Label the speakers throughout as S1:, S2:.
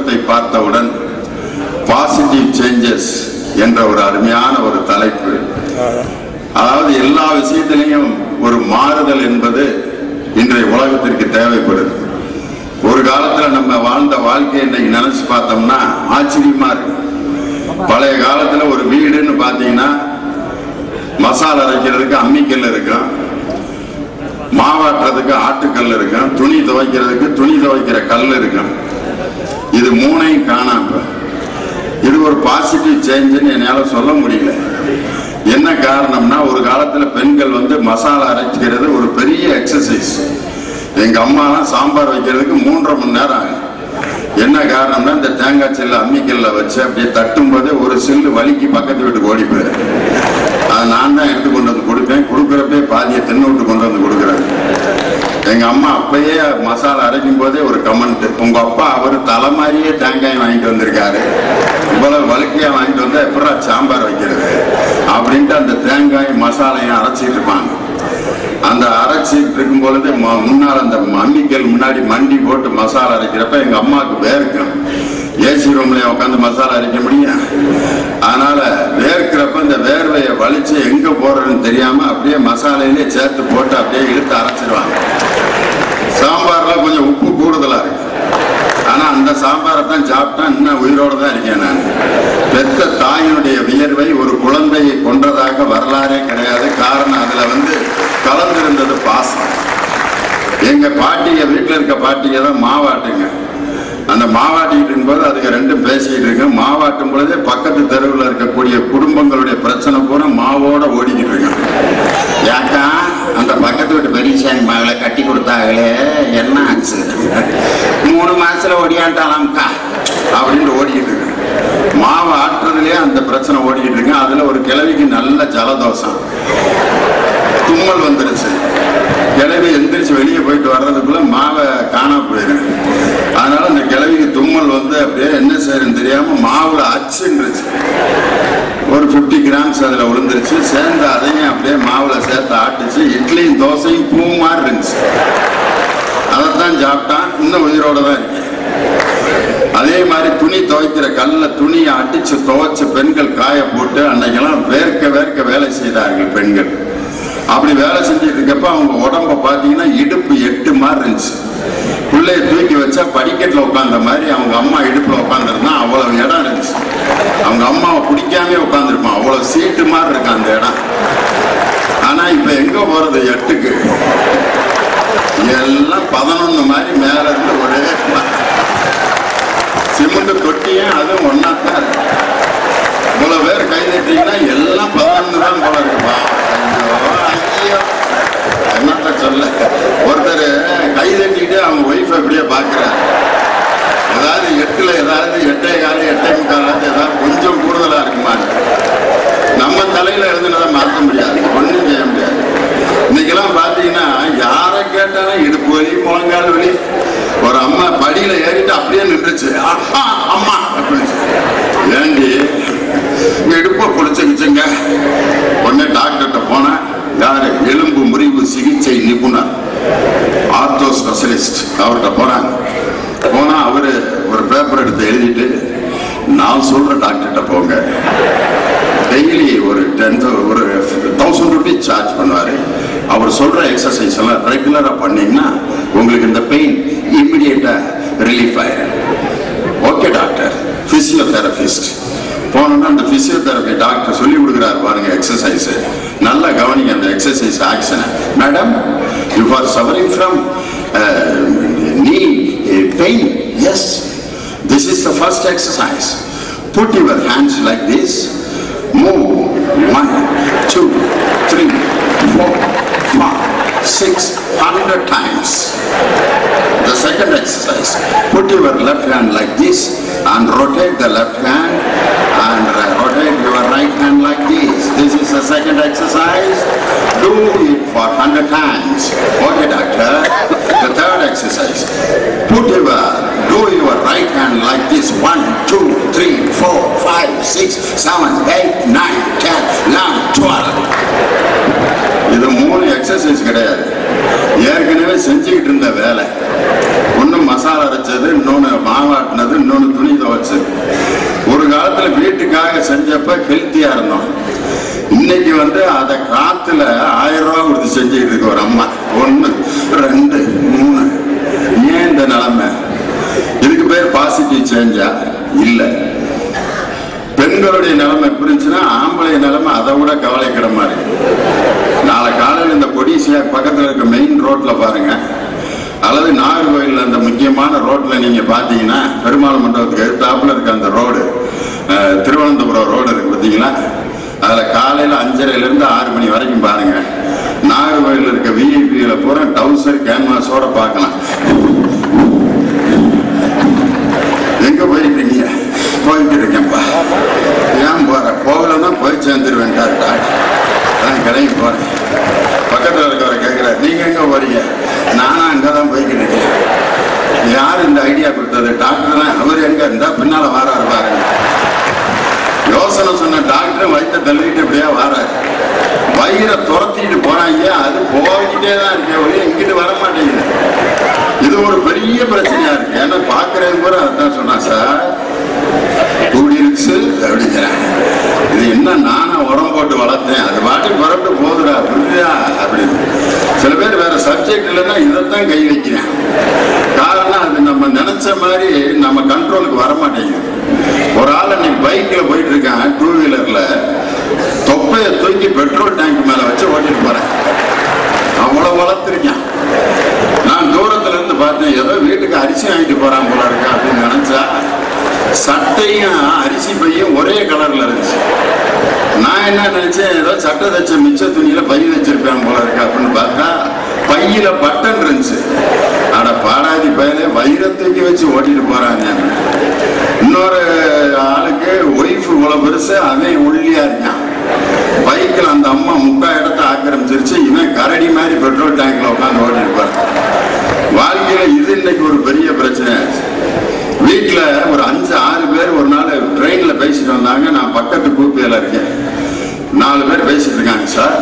S1: புத்தகத்தை பார்த்தவுடன் positive changes என்ற ஒரு அருமையான ஒரு தலைப்பு அதாவது எல்லா விஷயத்திலையும் ஒரு மாறுதல் என்பது இன்றைய உலகத்திற்கு தேவைப்படுது ஒரு காலத்துல நம்ம வாழ்ந்த வாழ்க்கையை இன்னைக்கு நினைச்சு பார்த்தோம்னா ஆச்சரியமா இருக்கு பழைய காலத்துல ஒரு வீடுன்னு பார்த்தீங்கன்னா மசாலா அரைக்கிறதுக்கு அம்மிக்கல் இருக்கும் மாவாட்டுறதுக்கு ஆட்டுக்கல் இருக்கும் துணி துவைக்கிறதுக்கு துணி துவைக்கிற கல் இருக்கும் இது மூணையும் காணாம இப்ப. இது ஒரு பாசிட்டிவ் சேஞ்சுன்னு என்னால் சொல்ல முடியல என்ன காரணம்னா ஒரு காலத்துல பெண்கள் வந்து மசாலா அரைக்கிறது ஒரு பெரிய எக்ஸசைஸ் எங்க அம்மாலாம் சாம்பார் வைக்கிறதுக்கு மூன்றரை மணி நேரம் ஆகும் என்ன காரணம்னா இந்த தேங்காய் சில்லு அம்மிக்கல்ல வச்சு அப்படியே தட்டும் போதே ஒரு சில்லு வலிக்கு பக்கத்து வீட்டுக்கு ஓடி போயிரு அதை நான் தான் எடுத்து கொண்டு வந்து கொடுப்பேன் கொடுக்குறப்பே பாதியை தின்னு விட்டு கொண்டு வந்து கொடுக்குறேன் எங்க அம்மா அப்பயே மசாலா அரைக்கும் போதே ஒரு கமெண்ட் உங்க அப்பா அவர் தலை மாதிரியே தேங்காய் வாங்கிட்டு வந்திருக்காரு இவ்வளவு வழுக்கையா வாங்கிட்டு வந்தா எப்படா சாம்பார் வைக்கிறது அப்படின்ட்டு அந்த தேங்காய் மசாலையும் அரைச்சிட்டு இருப்பாங்க அந்த அரைச்சிட்டு இருக்கும் பொழுது ம- முன்னால் அந்த அம்மிக்கல் முன்னாடி மண்டி போட்டு மசாலா அரைக்கிறப்ப எங்க அம்மாவுக்கு வேர்க்கும் ஏசி ரூம்ல உட்காந்து மசாலா அரைக்க முடியும் அதனால வேர்க்கிறப்ப இந்த வேர்வையை வலிச்சு எங்க போறதுன்னு தெரியாம அப்படியே மசாலையிலே சேர்த்து போட்டு அப்படியே இழுத்து அரைச்சிருவாங்க சாம்பார்ல கொஞ்சம் உப்பு கூடுதலா இருக்கு ஆனா அந்த சாம்பாரை தான் சாப்பிட்டா இன்னும் உயிரோட தான் இருக்கேன் நான் பெத்த தாயினுடைய வியர்வை ஒரு குழந்தையை கொன்றதாக வரலாறே கிடையாது காரணம் அதுல வந்து கலந்திருந்தது பாசம் எங்க பாட்டிங்க வீட்டுல இருக்க பாட்டிங்க தான் மாவாட்டுங்க அந்த மாவாட்டிக்கிட்டு இருக்கும்போது அதுக்கு ரெண்டும் பேசிக்கிட்டு இருக்கு மாவாட்டும் பொழுதே பக்கத்து தெருவில் இருக்கக்கூடிய குடும்பங்களுடைய பிரச்சனை பூரா மாவோட ஓடிக்கிட்டு இருக்கு ஏக்கா அந்த பக்கத்து வீட்டு பெரியசாமி மகளை கட்டி கொடுத்தாங்களே என்ன ஆச்சு மூணு மாசத்துல ஓடியாண்டாலாம்க்கா அப்படின்னு ஓடிக்கிட்டு இருக்கு மாவு ஆட்டுறதுலயே அந்த பிரச்சனை ஓடிக்கிட்டு இருக்கு அதுல ஒரு கிழவிக்கு நல்ல ஜலதோஷம் தும்மல் வந்துருச்சு கிளவி எந்திரிச்சு வெளியே போயிட்டு வர்றதுக்குள்ள மாவை காணாம போயிடும் அதனால அந்த கிளவிக்கு தும்மல் வந்து அப்படியே என்ன செய்யறதுன்னு தெரியாம மாவுல அச்சுன்றுச்சு ஒரு 50 கிராம்ஸ் அதில் விழுந்துருச்சு சேர்ந்து அதையும் அப்படியே மாவுல சேர்த்து ஆட்டுச்சு இட்லியும் தோசையும் பூ மாதிரி இருந்துச்சு அதைத்தான் சாப்பிட்டான் இன்னும் உயிரோட தான் இருக்கு அதே மாதிரி துணி துவைக்கிற கல்ல துணியை அடிச்சு துவைச்சு பெண்கள் காய போட்டு அன்னைக்கெல்லாம் வேர்க்க வேர்க்க வேலை செய்தார்கள் பெண்கள் அப்படி வேலை செஞ்சுட்டு இருக்கப்ப அவங்க உடம்ப பார்த்தீங்கன்னா இடுப்பு எட்டு மாதிரி இருந்துச்சு பிள்ளைய தூக்கி வச்சா படிக்கட்டில் உட்காந்த மாதிரி அவங்க அம்மா இடுப்புல உட்காந்துருந்தா அவ்வளவு இடம் இருந்துச்சு அவங்க அம்மாவை பிடிக்காமே உட்காந்துருப்பான் அவ்வளவு சீட்டு மாதிரி இருக்கு அந்த இடம் ஆனா இப்ப எங்க போறது எட்டுக்கு எல்லாம் பதினொன்னு மாதிரி மேல இருந்து ஒரே சிமெண்ட் தொட்டியும் அதுவும் ஒன்னா தான் இருக்கு இவ்வளவு பேர் கை தட்டிங்கன்னா எல்லாம் பதினொன்று தான் போல இருக்குப்பா ஐயோ, ஐயோ என்னத்த சொல்ல ஒருத்தர் கை தட்டிட்டு அவங்க ஒய்ஃப் அப்படியே பாக்குறாரு ஏதாவது எட்டுல ஏதாவது எட்டே கால எட்டே முக்காலாவது ஏதாவது கொஞ்சம் கூடுதலா இருக்குமா நம்ம தலையில எழுதுனதை மாற்ற முடியாது ஒண்ணும் செய்ய முடியாது இன்னைக்கெல்லாம் பாத்தீங்கன்னா யாரை கேட்டாலும் இடுப்பு வலி முழங்கால் வலி ஒரு அம்மா படியில ஏறிட்டு அப்படியே நின்றுச்சு ஆஹா, அம்மா அப்படின்னு ஏண்டி இங்க இடுப்பை பிடிச்சிக்கிச்சுங்க உடனே டாக்டர்கிட்ட போனேன் யாரு எலும்பு முறிவு சிகிச்சை நிபுணர் ஆர்த்தோ ஸ்பெஷலிஸ்ட் அவர்கிட்ட போனாங்க போனா அவரு ஒரு பேப்பர் எடுத்து எழுதிட்டு நான் சொல்ற டாக்டர்கிட்ட போங்க டெய்லி ஒரு டென் ஒரு தௌசண்ட் ருபீஸ் சார்ஜ் பண்ணுவாரு அவர் சொல்ற எக்ஸசைஸ் எல்லாம் ரெகுலரா பண்ணீங்கன்னா உங்களுக்கு இந்த பெயின் இமிடியேட்டா ரிலீஃப் ஆயிடும் ஓகே டாக்டர் பிசியோதெரபிஸ்ட் போனோம்னா அந்த பிசியோதெரபி டாக்டர் சொல்லி கொடுக்குறாரு பாருங்க எக்ஸசைஸ் நல்லா கவனிங்க அந்த எக்ஸசைஸ் ஆக்ஷனை madam you are suffering from knee pain yes this is the first exercise put your hands like this move one two three four five six hundred times The second exercise, put your left hand like this and rotate the left hand and uh, rotate your right hand like this. This is the second exercise. Do it for 100 times. Okay, doctor. The third exercise, put your, do your right hand like this. One, two, three, four, five, six, seven, eight, nine, ten, eleven, twelve. இது மூணு exercise கிடையாது ஏற்கனவே செஞ்சுக்கிட்டு இருந்த வேலை ஒன்றும் மசாலா பால் அரைச்சது இன்னொன்னு மாவாட்டினது இன்னொன்னு துணி துவைச்சது ஒரு காலத்துல வீட்டுக்காக செஞ்சப்ப ஹெல்த்தியா இருந்தோம் இன்னைக்கு வந்து அதை காத்துல ஆயிரம் ரூபாய் கொடுத்து செஞ்சுட்டு இருக்கு ஒரு அம்மா ஒண்ணு ரெண்டு மூணு ஏன் இந்த நிலைமை இதுக்கு பேர் பாசிட்டிவ் சேஞ்சா இல்ல பெண்களுடைய நிலைமை எப்படி இருந்துச்சுன்னா ஆம்பளை நிலைமை அதை விட கவலைக்கிடமா இருக்கு நாளை காலையில் இந்த கொடிசியா பக்கத்தில் இருக்க மெயின் ரோட்ல பாருங்க அல்லது நாகர்கோயில் அந்த முக்கியமான ரோட்ல நீங்க பாத்தீங்கன்னா பெருமாள் மண்டபத்துக்கு எதிர்த்தாப்புல இருக்க அந்த ரோடு அஹ், திருவனந்தபுரம் ரோடு இருக்கு பார்த்தீங்களா அதுல காலையில அஞ்சரைல இருந்து ஆறு மணி வரைக்கும் பாருங்க நாகர்கோயில் இருக்க விஐபியில பூரா டவுசர் கேன்வாஸோட பார்க்கலாம் எங்க போயிட்டு இருக்கீங்க போயிட்டு இருக்கேன்ப்பா ஏன் போற போகலன்னா போய் சேர்ந்துருவேன்டார் அதான் கிளம்பி போறேன் பக்கத்துல இருக்கவரை கேட்கிறார் நீங்க எங்க போறீங்க நானும் அங்கதான் போய்கிட்டு இருக்கேன் யார் இந்த ஐடியா கொடுத்தது டாக்டர் தான் அவர் எங்க இருந்தா பின்னால வாராரு பாருங்க யோசனை சொன்ன டாக்டர் வயிற்ற தள்ளிட்டு இப்படியே வாராரு வயிறை துரத்திட்டு போறாங்க அது போய்கிட்டே தான் இருக்கே ஒழிய இங்கிட்டு வர மாட்டேங்குது இது ஒரு பெரிய பிரச்சனையா இருக்கு ஏன்னா பாக்குறது கூட அதான் சொன்னா சார் கூடிருச்சு அப்படிங்கிறேன் இது என்ன நானா உரம் போட்டு வளர்த்தேன் அது பாட்டு புறப்பட்டு போதுடா புரியுதா அப்படின்னு சில பேர் வேற சப்ஜெக்ட் இல்லைன்னா இதைத்தான் கை வைக்கிறேன் காரணம் அது நம்ம நினைச்ச மாதிரி நம்ம கண்ட்ரோலுக்கு வர மாட்டேங்குது ஒரு ஆள் அன்னைக்கு பைக்ல போயிட்டு இருக்கான் டூ வீலர்ல தொப்பையை தூக்கி பெட்ரோல் டேங்க் மேல வச்சு ஓட்டிட்டு போறேன் அவ்வளவு வளர்த்துருக்கேன் நான் தூரத்துல இருந்து பார்த்தேன் ஏதோ வீட்டுக்கு அரிசி வாங்கிட்டு போறான் போல இருக்கா அப்படின்னு நினைச்சா சட்டையும் அரிசி பையும் ஒரே கலர்ல இருந்துச்சு நான் என்ன நினைச்சேன் ஏதோ சட்டை தச்ச மிச்ச துணியில பை வச்சிருப்பேன் போல இருக்கு அப்படின்னு பார்த்தா பையில பட்டன் இருந்துச்சு அட பாடாதி பையலே வைரத்தூக்கி வச்சு ஓட்டிட்டு போறாங்க இன்னொரு ஆளுக்கு ஒய்ஃப் இவ்வளவு பெருசு அவன் ஒல்லியா இருக்கான் பைக்கில் அந்த அம்மா முக்கா இடத்த ஆக்கிரமிச்சிருச்சு இவன் கரடி மாதிரி பெட்ரோல் டேங்க்ல உட்காந்து ஓட்டிட்டு போறான் வாழ்க்கையில இது இன்னைக்கு ஒரு பெரிய பிரச்சனை ஆச்சு வீட்டுல ஒரு அஞ்சு ஆறு பேர் ஒரு நாள் ட்ரெயின்ல பேசிட்டு வந்தாங்க நான் பக்கத்து கூப்பியில இருக்கேன் நாலு பேர் பேசிட்டு இருக்காங்க சார்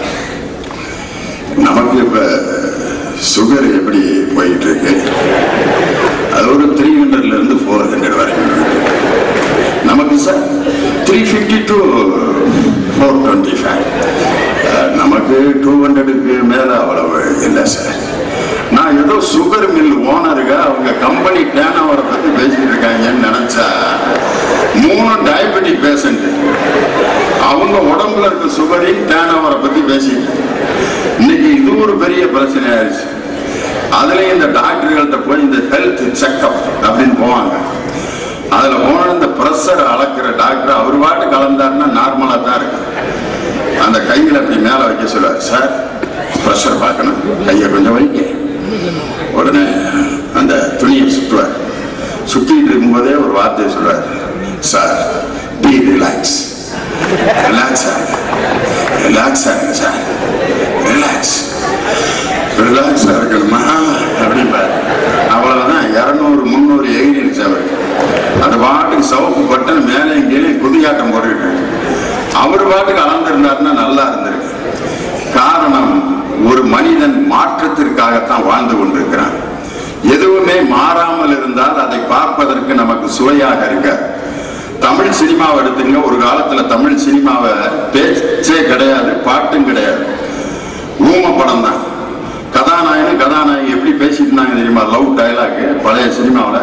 S1: நமக்கு இப்ப சுகர் எப்படி போயிட்டு இருக்கு அது ஒரு த்ரீ ஹண்ட்ரட்ல இருந்து ஃபோர் ஹண்ட்ரட் வரைக்கும் இருக்கு. நமக்கு sir three fifty to four twenty five நமக்கு டூ ஹண்ட்ரடுக்கு மேல அவ்வளவு இல்லை சார் நான் ஏதோ சுகர் மில் ஓனருங்க அவங்க கம்பெனி டேன் ஓவரை பத்தி பேசிட்டு இருக்காங்கன்னு நினைச்சா மூணு டயபெட்டிக் பேஷண்ட் அவங்க உடம்புல இருக்க சுகரின் டேன் ஓவரை பத்தி பேசிட்டு இன்னைக்கு இது ஒரு பெரிய பிரச்சனை ஆயிடுச்சு அதுலயும் இந்த டாக்டர்கள்ட்ட போய் இந்த ஹெல்த் செக்அப் அப்படின்னு போவாங்க அதுல போன இந்த ப்ரெஷர் அளக்குற டாக்டர் அவர் பாட்டு கலந்தாருன்னா நார்மலா தான் இருக்கு அந்த கையில அப்படி மேல வைக்க சொல்லுவார் சார் ப்ரெஷர் பார்க்கணும் கையை கொஞ்சம் வைக்க உடனே அந்த துணியை சுற்றுவார் சுத்திட்டு இருக்கும்போதே ஒரு வார்த்தையை சொல்லுவார் சார் பி ரிலாக்ஸ் ரிலாக்ஸ் ஆகுங்க ரிலாக்ஸ் ஆகுங்க சார் ரிலாக்ஸ் ரிலாக்ஸ் இருக்கணுமா அப்படிம்பாரு அவ்வளவுதான் இரநூறு முந்நூறு எகிரிச்சு அவருக்கு அது பாட்டுக்கு சவுப்பு பட்டன் மேலே கீழே குதியாட்டம் போட்டுக்கிட்டு இருக்கு. அவர் பாட்டுக்கு அளந்திருந்தாருன்னா நல்லா இருந்திருக்கு காரணம் ஒரு மனிதன் மாற்றத்திற்காகத்தான் வாழ்ந்து கொண்டிருக்கிறான் எதுவுமே மாறாமல் இருந்தால் அதை பார்ப்பதற்கு நமக்கு சுவையாக இருக்க தமிழ் சினிமாவை எடுத்துங்க ஒரு காலத்துல தமிழ் சினிமாவை பேச்சே கிடையாது பாட்டும் கிடையாது ஊம படம் தான் கதாநாயகன் கதாநாயகி எப்படி பேசிட்டு இருந்தாங்க தெரியுமா லவ் டயலாக் பழைய சினிமாவில்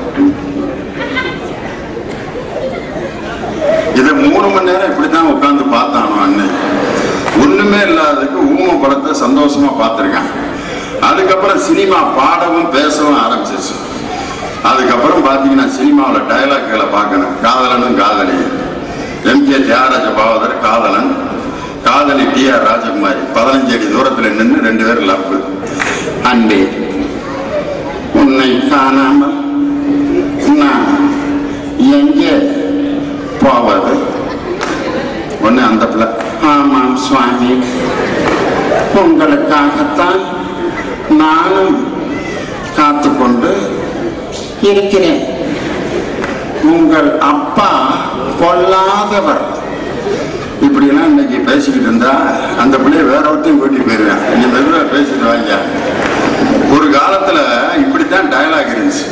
S1: இதை மூணு மணி நேரம் இப்படித்தான் உட்கார்ந்து பார்த்தானோ அண்ணன் ஒண்ணுமே இல்லாததுக்கு ஊம படத்தை சந்தோஷமா பார்த்திருக்கான் அதுக்கப்புறம் சினிமா பாடவும் பேசவும் ஆரம்பிச்சிச்சு அதுக்கப்புறம் பார்த்தீங்கன்னா சினிமாவில் டயலாக்களை பார்க்கணும் காதலனும் காதலி எம் கே தியாகராஜ பாவதர் காதலன் காதலி டி ஆர் ராஜகுமாரி பதினஞ்சு அடி தூரத்தில் நின்று ரெண்டு பேரும் லவ் அன்பே உன்னை காணாமல் நான் எங்கே போவது ஒன்று அந்த பிள்ளை ஆமாம் சுவாமி உங்களுக்காகத்தான் நானும் காத்துக்கொண்டு இருக்கிறேன் உங்கள் அப்பா பொல்லாதவர் இப்படிலாம் இன்னைக்கு பேசிக்கிட்டு இருந்தா அந்த பிள்ளைய வேற ஒருத்தையும் கூட்டிட்டு போயிருவேன் நீ மெதுவாக பேசிட்டு வாங்க ஒரு காலத்துல இப்படித்தான் டயலாக் இருந்துச்சு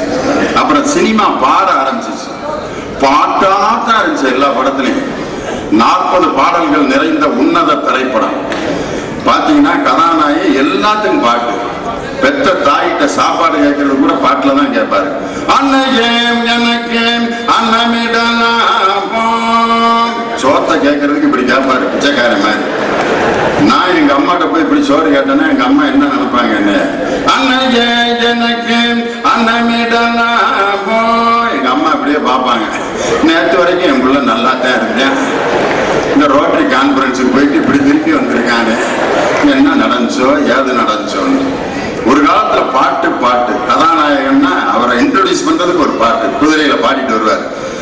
S1: நடிச்ச எல்லா படத்துலையும் நாற்பது பாடல்கள் நிறைந்த உன்னத திரைப்படம் பாத்தீங்கன்னா கதாநாயகி எல்லாத்துக்கும் பாட்டு பெத்த தாயிட்ட சாப்பாடு கேட்கறது கூட பாட்டுல தான் கேட்பாரு அன்னையேம் எனக்கு அன்னமிடலாம் சோத்தை கேட்கறதுக்கு இப்படி கேட்பாரு பிச்சைக்காரன் மாதிரி நான் எங்க அம்மாட்ட போய் இப்படி சோறு கேட்டேன்னா எங்க அம்மா என்ன நினைப்பாங்க என்ன அன்னையே எனக்கு அன்னமிடலாம் எங்க அம்மா இப்படியே பார்ப்பாங்க நேற்று வரைக்கும் என் பிள்ளை நல்லா தான் இருந்தேன் இந்த ரோட்டரி கான்பரன்ஸுக்கு போயிட்டு இப்படி திருப்பி வந்திருக்காங்க என்ன நடந்துச்சோ ஏது நடந்துச்சோன்னு ஒரு காலத்துல பாட்டு பாட்டு கதாநாயகன்னா அவரை இன்ட்ரோடியூஸ் பண்றதுக்கு ஒரு பாட்டு குதிரையில பாடிட்டு வருவார்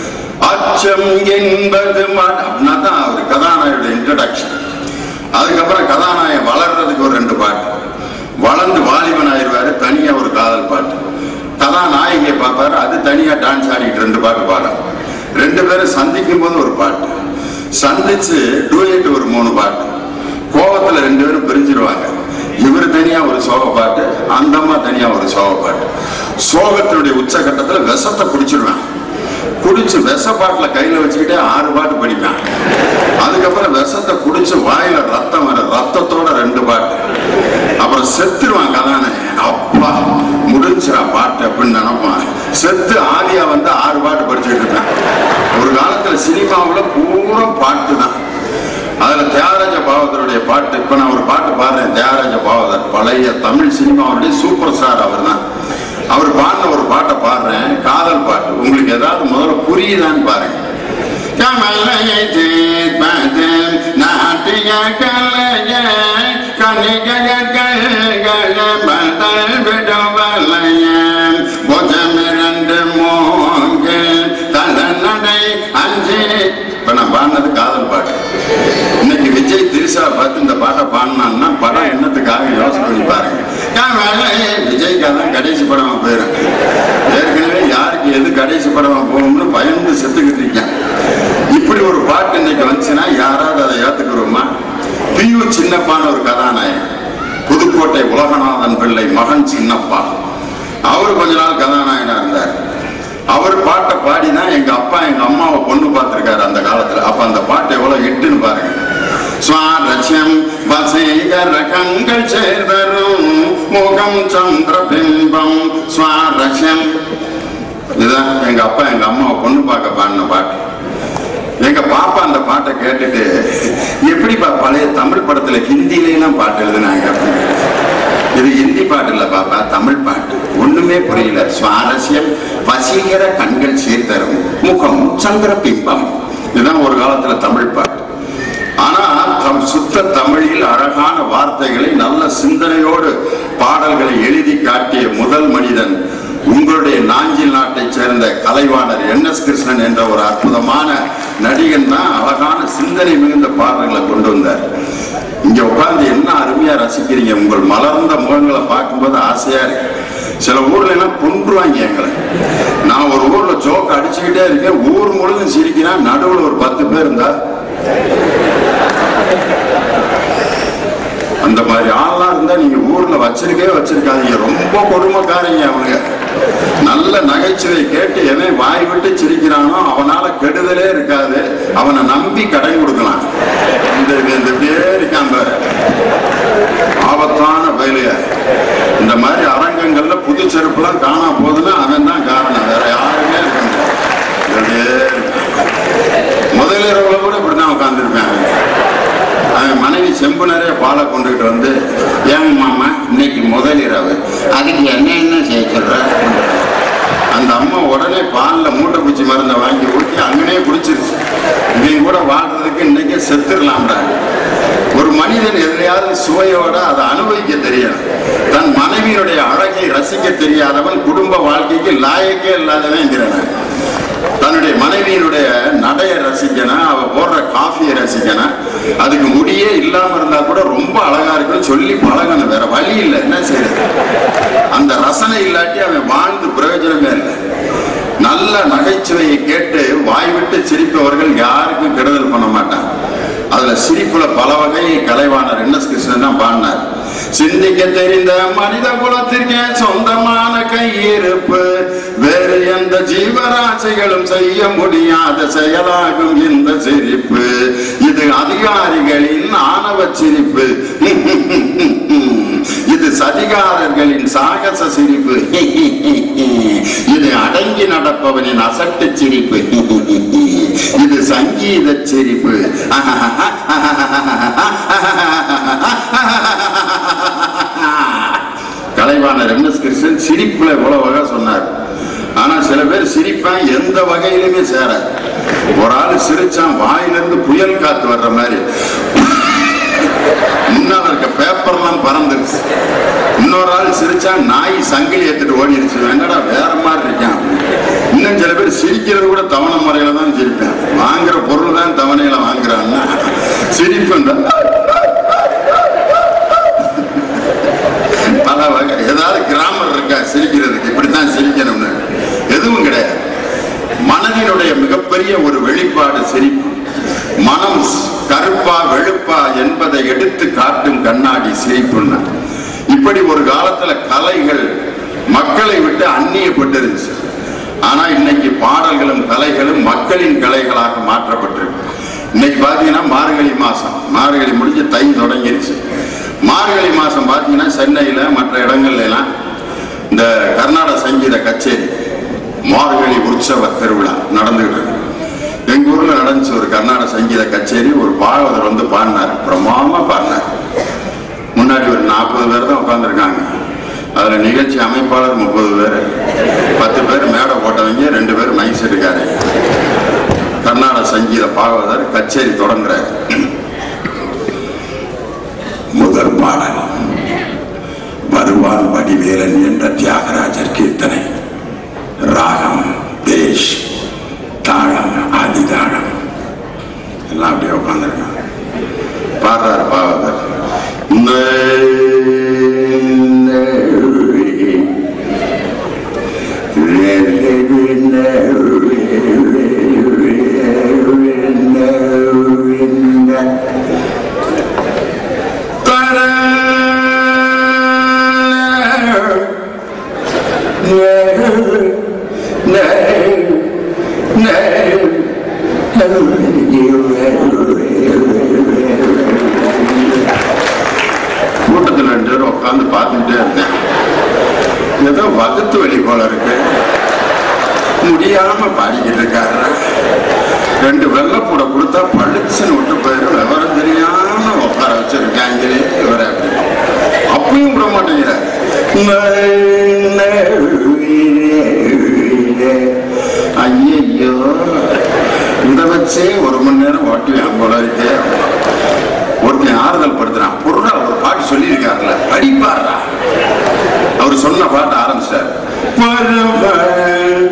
S1: அச்சம் என்பது ம- அப்படின்னா தான் அவர் கதாநாயகோட இன்ட்ரடக்ஷன் அதுக்கப்புறம் கதாநாயகன் வளர்றதுக்கு ஒரு ரெண்டு பாட்டு வளர்ந்து வாலிபன் ஆயிடுவாரு தனியா ஒரு காதல் பாட்டு கதாநாயகியை பார்ப்பாரு அது தனியா டான்ஸ் ஆடிட்டு ரெண்டு பாட்டு பாடும் ரெண்டு பேரும் சந்திக்கும் போது ஒரு பாட்டு சந்திச்சு டூயட் ஒரு மூணு பாட்டு கோவத்துல ரெண்டு பேரும் பிரிஞ்சிருவாங்க இவர் தனியா ஒரு சோக பாட்டு அந்த அம்மா தனியா ஒரு சோக பாட்டு சோகத்தினுடைய உச்சகட்டத்துல விஷத்தை குடிச்சிருவேன் குடிச்சு விஷ பாட்டில் கையில வச்சுக்கிட்டே ஆறு பாட்டு படிப்பேன் அதுக்கப்புறம் விஷத்தை குடிச்சு வாயில ரத்தம் வர ரத்தத்தோட ரெண்டு பாட்டு அப்புறம் செத்துருவான் கதாநாயகன் அப்பா முடிஞ்சிரா பாட்டு அப்படின்னு நினைப்பான் செத்து ஆதியா வந்து ஆறு பாட்டு படிச்சுட்டு இருப்பேன் ஒரு காலத்துல சினிமாவுல பூரா பாட்டு தான் அதுல தியாகராஜ பாவதருடைய பாட்டு இப்ப நான் ஒரு பாட்டு பாடுறேன் தியாகராஜ பாவதர் பழைய தமிழ் சினிமாவுடைய சூப்பர் ஸ்டார் அவர் தான் அவர் பாடின ஒரு பாட்டை பாடுறேன் காதல் பாட்டு உங்களுக்கு ஏதாவது முதல்ல புரியுதான்னு பாருங்க கமலையை தீர்ப்பது நாட்டிய கலைய கணிகைய கல்கள பதல் விடவலைய புஜமிரண்டு மோங்கு தலநடை அஞ்சு இப்ப நான் பாடினது காதல் பாட்டு இன்னைக்கு விஜய் திரிசா பார்த்து இந்த பாட்டை பாடினான்னா படம் என்னத்துக்காக யோசனை பண்ணி பாருங்க கமலையை விஜய்க்காக தான் கடைசி படமா போயிடும் ஏற்கனவே யாருக்கு எது கடைசி படமா போகும்னு பயந்து செத்துக்கிட்டு இருக்கேன் இப்படி ஒரு பாட்டு இன்னைக்கு வந்துச்சுன்னா யாராவது அதை ஏத்துக்கிறோமா பியு சின்னப்பான்னு ஒரு கதாநாயகன் புதுக்கோட்டை உலகநாதன் பிள்ளை மகன் சின்னப்பா அவர் கொஞ்ச நாள் கதாநாயகனா இருந்தார் அவர் பாட்டை பாடி தான் எங்க அப்பா எங்க அம்மாவை பொண்ணு பார்த்திருக்காரு அந்த காலத்துல அப்ப அந்த பாட்டு எவ்வளவு ஹிட்டுன்னு பாருங்க சுவாரஸ்யம் வசீகர கண்கள் சேர்தரும் முகம் சந்திர பிம்பம் சுவாரஸ்யம் இதுதான் எங்க அப்பா எங்க அம்மாவை பொண்ணு பார்க்க பாடின பாட்டு எங்க பாப்பா அந்த பாட்டை கேட்டுட்டு எப்படிப்பா பழைய தமிழ் படத்துல ஹிந்திலாம் பாட்டு எழுதுனாங்க அப்படின்னு இது ஹிந்தி பாட்டு இல்ல பாப்பா தமிழ் பாட்டு ஒண்ணுமே புரியல சுவாரஸ்யம் வசீகர கண்கள் சீர்தரும் முகம் சந்திர பிம்பம் இதுதான் ஒரு காலத்துல தமிழ் பாட்டு ஆனா தம் சுத்த தமிழில் அழகான வார்த்தைகளை நல்ல சிந்தனையோடு பாடல்களை எழுதி காட்டிய முதல் மனிதன் உங்களுடைய நாஞ்சில் நாட்டைச் சேர்ந்த கலைவாணர் என் எஸ் கிருஷ்ணன் என்ற ஒரு அற்புதமான நடிகன் தான் அழகான சிந்தனை மிகுந்த பாடல்களை கொண்டு வந்தார் இங்க உட்கார்ந்து என்ன அருமையா ரசிக்கிறீங்க உங்கள் மலர்ந்த முகங்களை பார்க்கும்போது ஆசையா இருக்கு சில ஊர்ல எல்லாம் கொன்றுவாங்க எங்களை நான் ஒரு ஊர்ல ஜோக் அடிச்சுக்கிட்டே இருக்கேன் ஊர் முழுதும் சிரிக்கிறான் நடுவுல ஒரு பத்து பேர் இருந்தா அந்த மாதிரி ஆள்லாம் இருந்தா நீங்க ஊர்ல வச்சிருக்கவே வச்சிருக்காதீங்க ரொம்ப கொடுமைக்காரங்க அவனுங்க நல்ல நகைச்சுவை கேட்டு எவன் வாய் விட்டு சிரிக்கிறானோ அவனால கெடுதலே இருக்காது அவனை நம்பி கடன் கொடுக்கலாம் இந்த இந்த இப்படியே இருக்கான் பாரு ஆபத்தான வேலைய இந்த மாதிரி அரங்கங்கள்ல புது செருப்புலாம் காணா போகுதுன்னா அவன் தான் காரணம் வேற யாருமே இருக்க முடியாது இப்படியே இருக்கான். முதலிரவுல கூட இப்படிதான் உட்காந்துருப்பேன் அவன் மனைவி செம்பு நிறைய பாலை கொண்டுகிட்டு வந்து ஏன் மாமா இன்னைக்கு முதல் இரவு அதுக்கு என்ன என்ன செய்ய சொல்ற அந்த அம்மா உடனே பாலில் மூட்டை பூச்சி மருந்தை வாங்கி ஊற்றி அங்கனே குடிச்சிருச்சு இவன் கூட வாழ்றதுக்கு இன்னைக்கே செத்துடலாம்டா ஒரு மனிதன் எதிலையாவது சுவையோட அதை அனுபவிக்க தெரியணும் தன் மனைவியினுடைய அழகை ரசிக்க தெரியாதவன் குடும்ப வாழ்க்கைக்கு லாயக்கே இல்லாதவன் தன்னுடைய மனைவியினுடைய நடைய ரசிக்கணும் அவ போடுற காஃபியை ரசிக்கணும் அதுக்கு முடியே இல்லாம இருந்தா கூட ரொம்ப அழகா இருக்குன்னு சொல்லி பழகணும் வேற வழி இல்லை என்ன செய்யறது அந்த ரசனை இல்லாட்டி அவன் வாழ்ந்து பிரயோஜனமே இல்லை நல்ல நகைச்சுவையை கேட்டு வாய் விட்டு சிரிப்பவர்கள் யாருக்கும் கெடுதல் பண்ண மாட்டான் அதுல சிரிப்புல பல வகை கலைவாணர் என் எஸ் கிருஷ்ணன் தான் பாடினார் சிந்திக்க தெரிந்த மனித குலத்திற்கே சொந்தமான கையிருப்பு வேறு எந்த ஜீவராசிகளும் செய்ய முடியாத செயலாகும் இந்த சிரிப்பு இது அதிகாரிகளின் ஆணவ சிரிப்பு இது சதிகாரர்களின் சாகச சிரிப்பு இது அடங்கி நடப்பவனின் அசட்டு சிரிப்பு இது சங்கீத சிரிப்பு கலைவாணர் எம் எஸ் கிருஷ்ணன் சிரிப்புல இவ்வளவு வகை சொன்னார் ஆனா சில பேர் சிரிப்பான் எந்த வகையிலுமே சேர ஒரு ஆள் சிரிச்சான் வாயிலிருந்து புயல் காத்து வர்ற மாதிரி முன்னால் இருக்க பேப்பர்லாம் பறந்துருச்சு இன்னொரு ஆள் சிரிச்சா நாய் சங்கிலி எடுத்துட்டு ஓடிடுச்சு என்னடா வேற மாதிரி இருக்கான் இன்னும் சில பேர் சிரிக்கிறது கூட தவணை முறையில தான் சிரிப்பேன் வாங்குற பொருள் தான் தவணையில வாங்குறான்னா சிரிப்பு இந்த பல வகை ஏதாவது கிராமர் இருக்கா சிரிக்கிறதுக்கு இப்படித்தான் சிரிக்கணும்னு எதுவும் கிடையாது மனதினுடைய மிகப்பெரிய ஒரு வெளிப்பாடு சிரிப்பு மனம் ஸ்- கருப்பா வெளுப்பா என்பதை எடுத்து காட்டும் கண்ணாடி சிரிப்புன்னா இப்படி ஒரு காலத்துல கலைகள் மக்களை விட்டு அந்நியப்பட்டிருந்துச்சு ஆனா இன்னைக்கு பாடல்களும் கலைகளும் மக்களின் கலைகளாக மாற்றப்பட்டிருக்கு இன்னைக்கு பாத்தீங்கன்னா மார்கழி மாசம் மார்கழி முடிஞ்சு தை தொடங்கிருச்சு மார்கழி மாசம் பாத்தீங்கன்னா சென்னையில மற்ற இடங்கள்ல எல்லாம் இந்த கர்நாடக சங்கீத கச்சேரி மார்கழி உற்சவ திருவிழா நடந்துகிட்டு இருக்கு எங்க ஊர்ல நடந்துச்சு ஒரு கர்நாடக சங்கீத கச்சேரி ஒரு பாகவதர் வந்து பாடினார் பிரமாமா பாடினார் முன்னாடி ஒரு நாற்பது பேர் தான் உட்காந்துருக்காங்க அதுல நிகழ்ச்சி அமைப்பாளர் முப்பது பேர் பத்து பேர் மேடை போட்டவங்க ரெண்டு பேர் மைக் செட்டுக்காரு கர்நாடக சங்கீத பாகவதர் கச்சேரி தொடங்குறாரு முதல் பாடல் வருவான் வடிவேலன் என்ற தியாகராஜர் கீர்த்தனை ராகம் தேஷ் தாளம் ஆதிதாளம் எல்லாம் அப்படியே உட்காந்துருக்காங்க பாடுறார் பாவகர் கூட்டத்தில் ரெண்டு பேரும் உட்காந்து பார்த்துக்கிட்டே இருந்தேன் ஏதோ வகுத்து வழி போல இருக்கு முடியாம பாடிக்கிட்டு இருக்காரு ரெண்டு வெள்ளப்பூட கொடுத்தா பளிச்சுன்னு விட்டு போயிடும் விவரம் தெரியாம உட்கார வச்சிருக்காங்களே இவரை அப்பயும் விட மாட்டேங்கிறார் ஐயோ இதை வச்சே ஒரு மணி நேரம் ஓட்டுவேன் போல இருக்கே ஒருத்தன் ஆறுதல் படுத்துறான் பொருளா ஒரு பாட்டு சொல்லியிருக்காருல்ல படிப்பாடுறா அவர் சொன்ன பாட்டு ஆரம்பிச்சார் வருவன்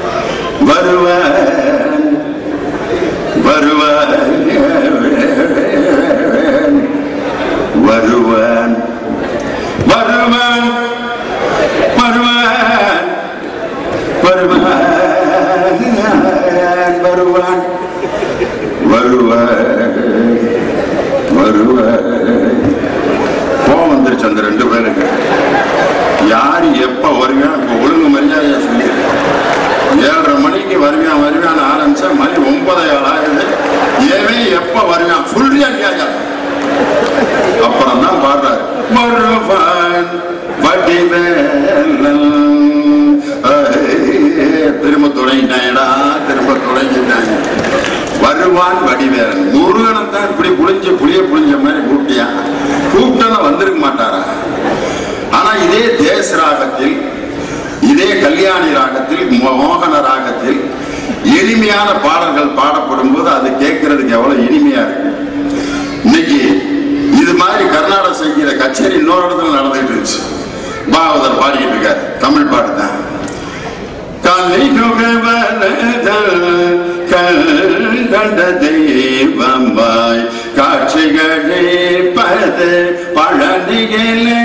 S1: வருவன் வருவன் வருவன் வருவன் வருவன் வருவன் வருவான் வருவான் வருவான் கோவம் வந்துருச்சு அந்த ரெண்டு பேருக்கு யாரு எப்ப வருவான் இப்ப ஒழுங்கு மரியாதையா சொல்லி ஏழரை மணிக்கு வருவான் வருவான் ஆரம்பிச்சா மணி ஒன்பதை ஏழு ஆகுது ஏவே எப்ப வருவான் சொல்லியா கேட்க அப்புறம் தான் பாடுறாரு வருவான் வடிவேலன் ஐயே, திரும்ப தொடங்கிட்டாங்கடா திரும்ப தொடங்கிட்டாங்க வருவான் வடிவேலன் முருகனை தான் இப்படி புளிஞ்சு புளிய புளிஞ்ச மாதிரி கூட்டியா கூப்பிட்டா வந்திருக்க மாட்டாரா ஆனா இதே தேச ராகத்தில் இதே கல்யாணி ராகத்தில் மோ- மோகன ராகத்தில் எளிமையான பாடல்கள் பாடப்படும் போது அது கேட்கறதுக்கு எவ்வளவு இனிமையா இருக்கு இன்னைக்கு இது மாதிரி கர்நாடக சங்கீத கச்சேரி இன்னொரு இடத்துல நடந்துட்டு இருந்துச்சு பாகவதர் பாடிக்கிட்டு இருக்காரு தமிழ் பாட்டு தான் கண்ட தெய்வமாய் காட்சிகளே பது பழனிகளே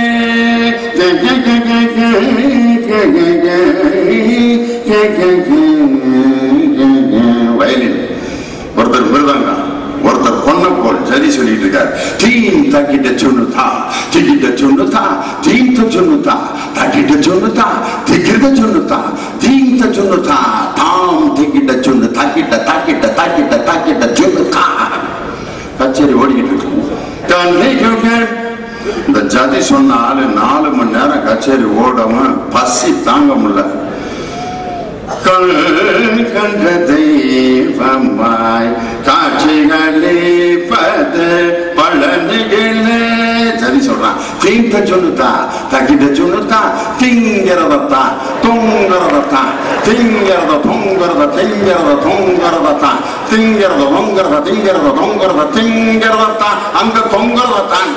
S1: வயலின் ஒருத்தர் மிருதங்கம் ஒருத்தர் பொன்னப்போல் சரி சொல்லிட்டு இருக்காரு தீம் தக்கிட்ட சொன்னுதா திக்கிட்ட சொன்னுதா தீம்த சொன்னுதா தக்கிட்ட சொன்னுதா திக்கிட்ட சொன்னுதா தீம்த சொன்னுதா தாம் திக்கிட்ட சொன்னு தாக்கிட்ட தாக்கிட்ட தாக்கிட்ட தாக்கிட்ட சொன்னுதா கச்சேரி ஓடிக்கிட்டு இருக்கு தான் நீங்க இந்த ஜதி சொன்ன ஆளு நாலு மணி நேரம் கச்சேரி ஓடாம பசி தாங்க முடியல கண் கண்ட தெய்வமாய் காட்சிகளிப்பது பழனிகளே சரி சொல்றான் தீந்த சொன்னுதா தகிட சொன்னுதா திங்கிறதத்தா தொங்கிறதத்தா திங்கிறத தொங்கிறத திங்கிறத தொங்கிறதத்தா திங்கிறத தொங்கிறத திங்கிறத தொங்கிறத திங்கிறதத்தா அங்க தொங்கிறதத்தான்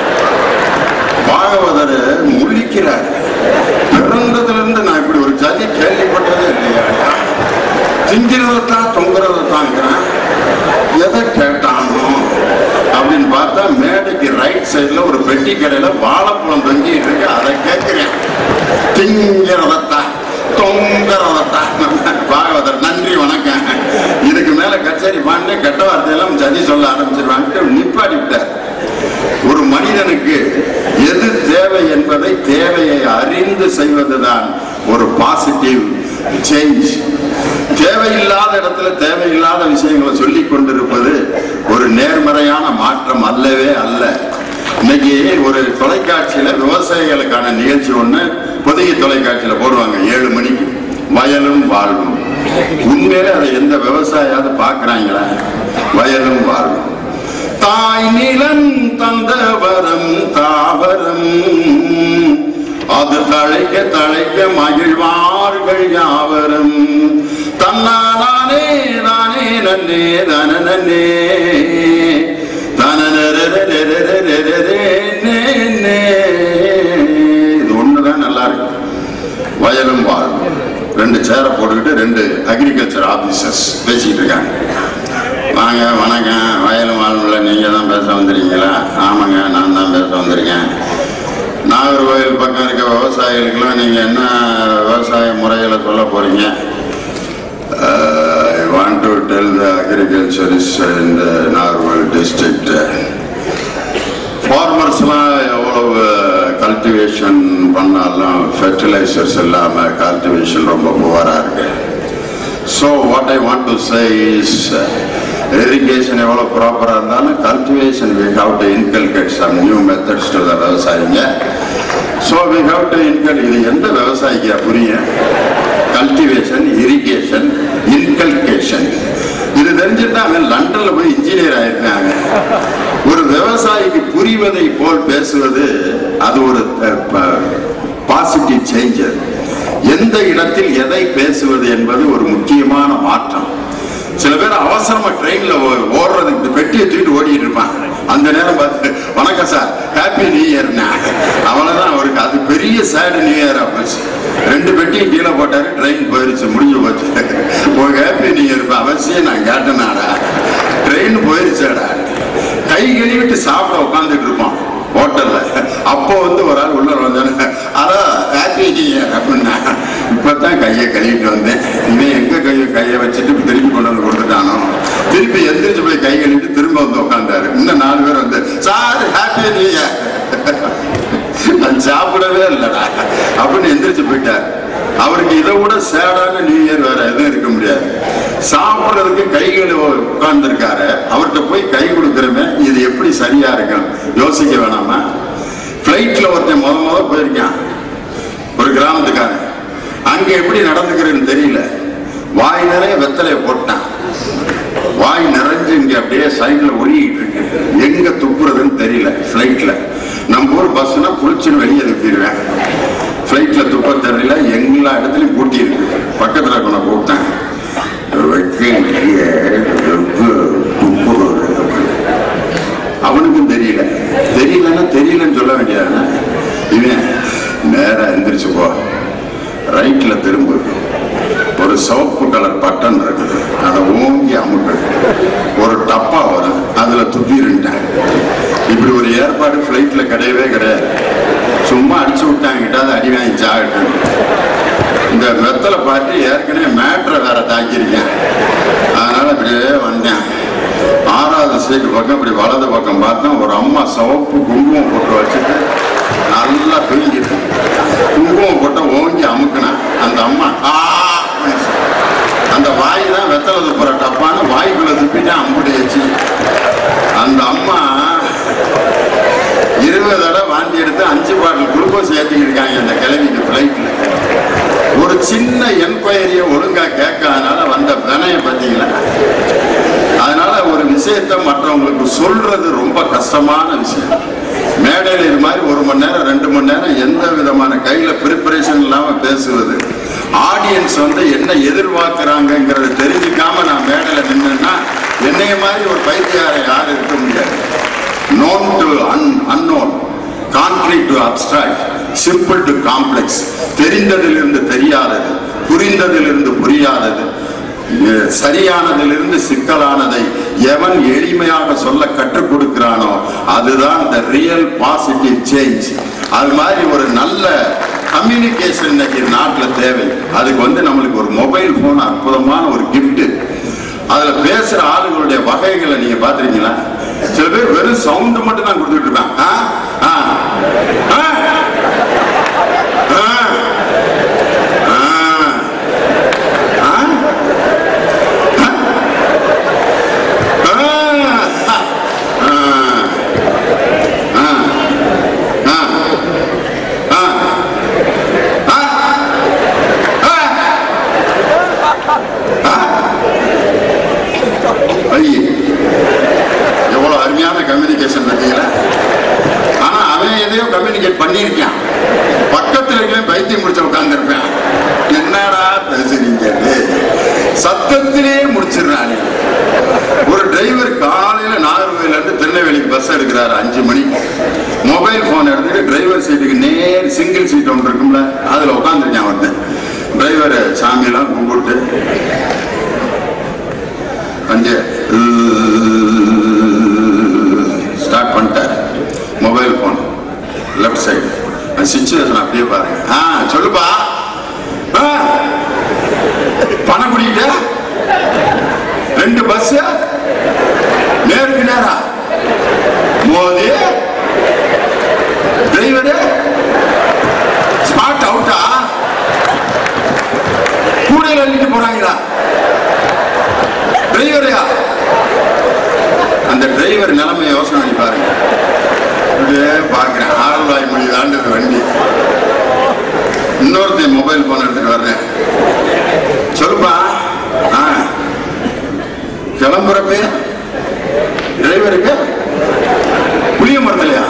S1: பாகவதர் முழிக்கிறார் பிறந்ததுல இருந்து நான் இப்படி ஒரு ஜாதி கேள்விப்பட்டதே இல்லையா திங்கிறதான் தொங்குறதான் எதை கேட்டானோ அப்படின்னு பார்த்தா மேடைக்கு ரைட் சைடுல ஒரு பெட்டி கடையில வாழைப்பழம் தொங்கிட்டு இருக்கு அதை கேட்கிறேன் திங்கிறதத்தான் தொங்குறதத்தான் பாகவதர் நன்றி வணக்கம் இதுக்கு மேல கச்சேரி பாண்டு கெட்ட வார்த்தையெல்லாம் ஜதி சொல்ல ஆரம்பிச்சிருவாங்க நிப்பாடி விட்டார் ஒரு மனிதனுக்கு எது தேவை என்பதை தேவையை அறிந்து செய்வதுதான் ஒரு பாசிட்டிவ் சேஞ்ச் தேவையில்லாத இடத்துல தேவையில்லாத விஷயங்களை சொல்லி கொண்டிருப்பது ஒரு நேர்மறையான மாற்றம் அல்லவே அல்ல இன்னைக்கு ஒரு தொலைக்காட்சியில விவசாயிகளுக்கான நிகழ்ச்சி ஒண்ணு புதிய தொலைக்காட்சியில போடுவாங்க ஏழு மணிக்கு வயலும் வாழ்வும் உண்மையிலே அதை எந்த விவசாயியாவது பாக்குறாங்களா வயலும் வாழ்வும் தாய் நிலம் தந்த வரம் தாவரம் அது தழைக்க தழைக்க மகிழ்வார்கள் யாவரும் தன்னாலே நானே நன்னே தன நன்னே இது ஒண்ணுதான் நல்லா இருக்கு வயலும் வாழ்வும் ரெண்டு சேரை போட்டுக்கிட்டு ரெண்டு அக்ரிகல்ச்சர் ஆபீசர்ஸ் பேசிக்கிட்டு இருக்காங்க வாங்க வணக்கம் வயலும் வாழ்வுல நீங்க தான் பேச வந்துருக்கீங்களா ஆமாங்க நான் தான் பேச வந்திருக்கேன் நாகர்கோவில் பக்கம் இருக்க விவசாயிகளுக்கெல்லாம் நீங்க என்ன விவசாய முறைகளை சொல்ல போறீங்க I want to tell the agriculturist இந்த நாகர்கோவில் டிஸ்ட்ரிக்ட் ஃபார்மர்ஸ்லாம் எவ்வளவு கல்டிவேஷன் பண்ணாலும் ஃபெர்டிலைசர்ஸ் இல்லாமல் கல்டிவேஷன் ரொம்ப புவராக இருக்கு so what I want to say is irrigation எவ்வளோ ப்ராப்பராக இருந்தாலும் cultivation we have to inculcate some new methods to the விவசாயிங்க so we have to inculcate இது எந்த விவசாயிக்கு புரியும் கல்டிவேஷன் இரிகேஷன் இன்கல்கேஷன் இது தெரிஞ்சுட்டு அவன் லண்டன்ல போய் இன்ஜினியர் ஆயிருக்காங்க ஒரு விவசாயிக்கு புரிவதை போல் பேசுவது அது ஒரு பாசிட்டிவ் சேஞ்ச் எந்த இடத்தில் எதை பேசுவது என்பது ஒரு முக்கியமான மாற்றம் சில பேர் அவசரமா ட்ரெயின்ல ஓடுறதுக்கு பெட்டியை தூக்கிட்டு ஓடிட்டு இருப்பான் அந்த நேரம் பார்த்து வணக்கம் சார் ஹாப்பி நியூ இயர்னா அவ்வளவுதான் அவருக்கு அது பெரிய சேடு நியூ இயரா போச்சு ரெண்டு பெட்டியும் கீழே போட்டாரு ட்ரெயின் போயிருச்சு முடிஞ்சு போச்சு உங்க ஹாப்பி நியூ இயர் அவசியம் நான் கேட்டேனாடா ட்ரெயின் போயிருச்சாடா கை கழுவிட்டு சாப்பிட உட்காந்துட்டு இருப்பான் ஹோட்டல்ல அப்போ வந்து ஒரு ஆள் உள்ள வந்தானே அதோ ஹாப்பி நியூ இயர் அப்படின்னா இப்பதான் கையை கழுவிட்டு வந்தேன் இவன் எங்க கையை கையை வச்சுட்டு திருப்பி கொண்டு வந்து கொடுத்துட்டானோ திருப்பி எந்திரிச்சு போய் கை கழுவிட்டு திரும்ப வந்து உட்காந்தாரு இன்னும் நாலு பேர் வந்து சார் ஹாப்பி நியூ இயர் நான் சாப்பிடவே இல்லடா அப்படின்னு எந்திரிச்சு போயிட்டார் அவருக்கு இதை விட சேடான நியூ இயர் வேற எதுவும் இருக்க முடியாது சாப்பிடுறதுக்கு கைகள் உட்கார்ந்து இருக்காரு அவர்கிட்ட போய் கை கொடுக்கறமே இது எப்படி சரியா இருக்கும் யோசிக்க வேணாமா பிளைட்ல ஒருத்தன் முத முத போயிருக்கான் ஒரு கிராமத்துக்காரன் அங்க எப்படி நடந்துக்கிறேன்னு தெரியல வாய் நிறைய வெத்தலையை போட்டான் வாய் நிறைஞ்சு இங்க அப்படியே சைட்ல ஒழுகிட்டு இருக்கு எங்க துப்புறதுன்னு தெரியல பிளைட்ல நம்ம ஊர் பஸ்னா குளிச்சுன்னு வெளியே துப்பிடுவேன் பிளைட்ல துப்ப தெரியல எல்லா இடத்துலயும் பூட்டி இருக்கு பக்கத்துல கொண்டு கூப்பிட்டேன் வைக்க துப்புறது அவனுக்கும் தெரியல தெரியலன்னா தெரியலன்னு சொல்ல வேண்டியதானே இவன் நேரா எந்திரிச்சு போ ரைட்ல திரும்பு ஒரு சிவப்பு கலர் பட்டன் இருக்குது அதை ஓங்கி அமுக்கு ஒரு டப்பா வரும் அதுல துப்பிருந்தேன் இப்படி ஒரு ஏற்பாடு பிளைட்ல கிடையவே கிடையாது சும்மா அடிச்சு விட்டாங்கிட்ட அதை அடி வாங்கி சாகட்டும் இந்த வெத்தலை பார்த்து ஏற்கனவே மேட்ரை வேற தாக்கியிருக்கேன் அதனால அப்படியே வந்தேன் ஆறாவது சீட்டு பக்கம் இப்படி வலது பக்கம் பார்த்தா ஒரு அம்மா சிவப்பு குங்குமம் போட்டு வச்சுட்டு நல்லா தூங்கிட்டு குங்குமம் போட்டு ஓங்கி அமுக்குனா அந்த அம்மா ஆ அந்த வாய் தான் வெத்தலை துப்புற டப்பான்னு வாய்க்குள்ள துப்பிட்டு அம்புடி வச்சு அந்த அம்மா இருபது தடவை வாந்தி எடுத்து அஞ்சு பாட்டில் குளுக்கோஸ் ஏற்றிக்கிட்டு இருக்காங்க அந்த கிழவிக்கு ஃப்ளைட்டில் ஒரு சின்ன என்கொயரியை ஒழுங்கா கேட்காதனால வந்த வினையை பார்த்தீங்களா அதனால ஒரு விஷயத்தை மற்றவங்களுக்கு சொல்றது ரொம்ப கஷ்டமான விஷயம் மேடையில் இது மாதிரி ஒரு மணி நேரம் ரெண்டு மணி நேரம் எந்த விதமான கையில ப்ரிப்பரேஷன் இல்லாம பேசுவது ஆடியன்ஸ் வந்து என்ன எதிர்பார்க்கிறாங்கங்கிறத தெரிஞ்சுக்காம நான் மேடையில் நின்னேன்னா என்னைய மாதிரி ஒரு பைத்தியாரை யாரும் இருக்க முடியாது known to un unknown concrete to abstract simple to complex தெரிந்ததிலிருந்து தெரியாதது புரிந்ததிலிருந்து புரியாதது அஹ் சரியானதிலிருந்து சிக்கலானதை எவன் எளிமையாக சொல்ல கற்றுக் கொடுக்கிறானோ அதுதான் the ரியல் பாசிட்டிவ் சேஞ்ச் அது மாதிரி ஒரு நல்ல கம்யூனிகேஷன் இன்னைக்கு நாட்டில் தேவை அதுக்கு வந்து நம்மளுக்கு ஒரு மொபைல் போன் அற்புதமான ஒரு gift அதுல பேசுற ஆளுங்களுடைய வகைகளை நீங்க பாத்திருக்கீங்களா சில பேர் வெறும் சவுண்ட் மட்டும் தான் கொடுத்துட்டு இருப்பாங்க ஆ? ஆ? ஆ? ஆ? ஆ? ஆ? எவ்வளவு அருமையான கம்யூனிகேஷன் பார்த்தீங்களா ஆனா அவன் எதையோ கம்யூனிகேட் பண்ணியிருக்கான் பக்கத்துல இருக்க பைத்தியம் முடிச்ச உட்கார்ந்துருப்பேன் என்னடா பேசுறீங்க டேய்? சத்தத்திலே முடிச்சிடுறானே ஒரு டிரைவர் காலையில நாகர்கோயில இருந்து திருநெல்வேலிக்கு பஸ் எடுக்கிறாரு அஞ்சு மணிக்கு மொபைல் போன் எடுத்துட்டு டிரைவர் சீட்டுக்கு நேர் சிங்கிள் சீட் ஒன்று இருக்கும்ல அதுல உட்காந்துருக்கேன் ஒருத்தன் டிரைவர் சாமியெல்லாம் கும்பிட்டு வந்து ஸ்டார்ட் பண்ணிட்டார் மொபைல் ஃபோன் லெஃப்ட் சைடு அந்த சுச்சுவேஷன் அப்படியே பாருங்க ஆ சொல்லுப்பா ஆ, பணம் குடிக்கிட்ட ரெண்டு பஸ் நேருக்கு நேரா மோதி டிரைவரு ஸ்பாட் அவுட்டா கூடையில் அள்ளிட்டு போறாங்களா டிரைவரையா அந்த டிரைவர் நிலைமை யோசனை பண்ணி பாருங்க அப்படியே பார்க்கிறேன் ஆரல்வாய் மொழி தாண்டது வண்டி இன்னொருத்தன் மொபைல் போன் எடுத்துட்டு வர்றேன் சொல்லுப்பா ஆ கிளம்புறப்ப டிரைவருக்கு புளிய மரத்துலையா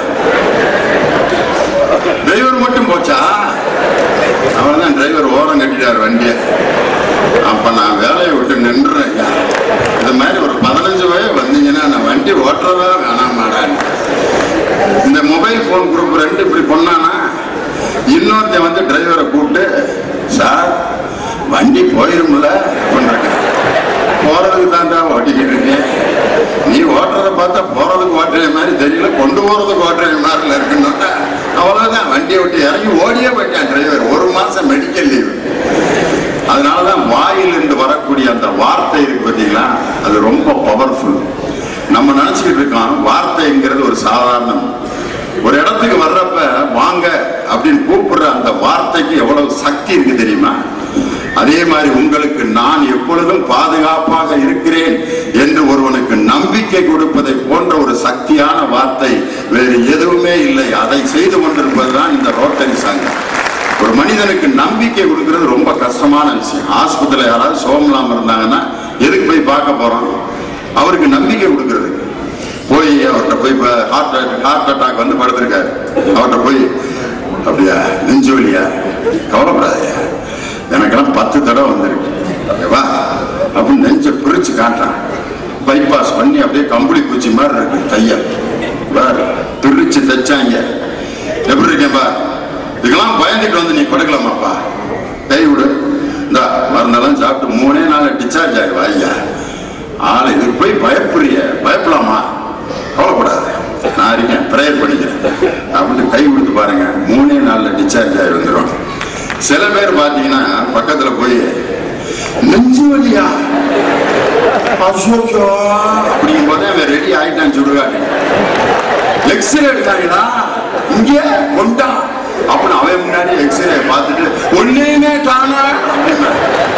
S1: டிரைவர் மட்டும் போச்சா அவன் தான் டிரைவர் ஓரம் கட்டிட்டார் வண்டியை அப்ப நான் வேலையை விட்டு நின்றுறேன் ஐயா. இது மாதிரி ஒரு பதினஞ்சு வயது வந்தீங்கன்னா நான் வண்டி ஓட்டுறதா வேணாம் மாடான்னு இந்த மொபைல் போன் குரூப் ரெண்டு இப்படி பண்ணானா இன்னொருத்தன் வந்து டிரைவரை கூப்பிட்டு சார் வண்டி போயிரும்ல அப்படின்னு போறதுக்கு தாண்டா ஓட்டிக்கிட்டு இருக்கேன் நீ ஓட்டுறத பார்த்தா போறதுக்கு ஓட்டுற மாதிரி தெரியல கொண்டு போறதுக்கு ஓட்டுற மாதிரி இருக்குன்னு அவ்வளவுதான் வண்டியை விட்டு இறங்கி ஓடியே போயிட்டான் டிரைவர் ஒரு மாசம் மெடிக்கல் லீவு அதனாலதான் வாயிலிருந்து வரக்கூடிய அந்த வார்த்தை இருக்கு பார்த்தீங்களா அது ரொம்ப பவர்ஃபுல் நம்ம நினைச்சுக்கிட்டு இருக்கோம் வார்த்தைங்கிறது ஒரு சாதாரணம் ஒரு இடத்துக்கு வர்றப்ப வாங்க அப்படின்னு கூப்பிடுற அந்த வார்த்தைக்கு எவ்வளவு சக்தி இருக்கு தெரியுமா அதே மாதிரி உங்களுக்கு நான் எப்பொழுதும் பாதுகாப்பாக இருக்கிறேன் என்று ஒருவனுக்கு நம்பிக்கை கொடுப்பதை போன்ற ஒரு சக்தியான வார்த்தை வேறு எதுவுமே இல்லை அதை செய்து கொண்டிருப்பதுதான் இந்த ரோட்டரி சங்கம் ஒரு மனிதனுக்கு நம்பிக்கை கொடுக்கிறது ரொம்ப கஷ்டமான விஷயம் ஆஸ்பத்திரியில் யாராவது சோகமில்லாம இருந்தாங்கன்னா எதுக்கு போய் பார்க்க போறோம் அவருக்கு நம்பிக்கை கொடுக்கிறது போய் அவர்கிட்ட போய் இப்போ ஹார்ட் ஹார்ட் அட்டாக் வந்து படுத்திருக்காரு அவர்கிட்ட போய் அப்படியா நெஞ்சு வலியா கவலைப்படாதயா எனக்கெல்லாம் பத்து தடவை வந்திருக்கு ஓகேவா அப்படின்னு நெஞ்சை பிரிச்சு காட்டுறான் பைபாஸ் பண்ணி அப்படியே கம்பளி பூச்சி மாதிரி இருக்கு தையல் பாரு பிரிச்சு தைச்சாங்க எப்படி இருக்கேன் பார் இதுக்கெல்லாம் பயந்துட்டு வந்து நீ படுக்கலாமாப்பா கை விடு இந்த மருந்தெல்லாம் சாப்பிட்டு மூணே நாள் டிஸ்சார்ஜ் ஆகுவா ஐயா ஆள் இதுக்கு போய் பயப்படுறிய பயப்படலாமா கவலைப்படாத நான் இருக்கேன் ப்ரேயர் பண்ணிக்கிறேன் அப்படின்னு கை கொடுத்து பாருங்க மூணே நாள்ல டிஸ்சார்ஜ் ஆகி வந்துடும் சில பேர் பார்த்தீங்கன்னா பக்கத்துல போய் நெஞ்சு வலியா அசோக்கோ அப்படிங்கும் போதே அவன் ரெடி ஆயிட்டான் சுடுகாட்டு எக்ஸ்ரே எடுத்தாங்கடா இங்கே கொண்டா அப்படின்னு அவன் முன்னாடி எக்ஸ்ரே பார்த்துட்டு ஒன்னையுமே காணா அப்படின்னா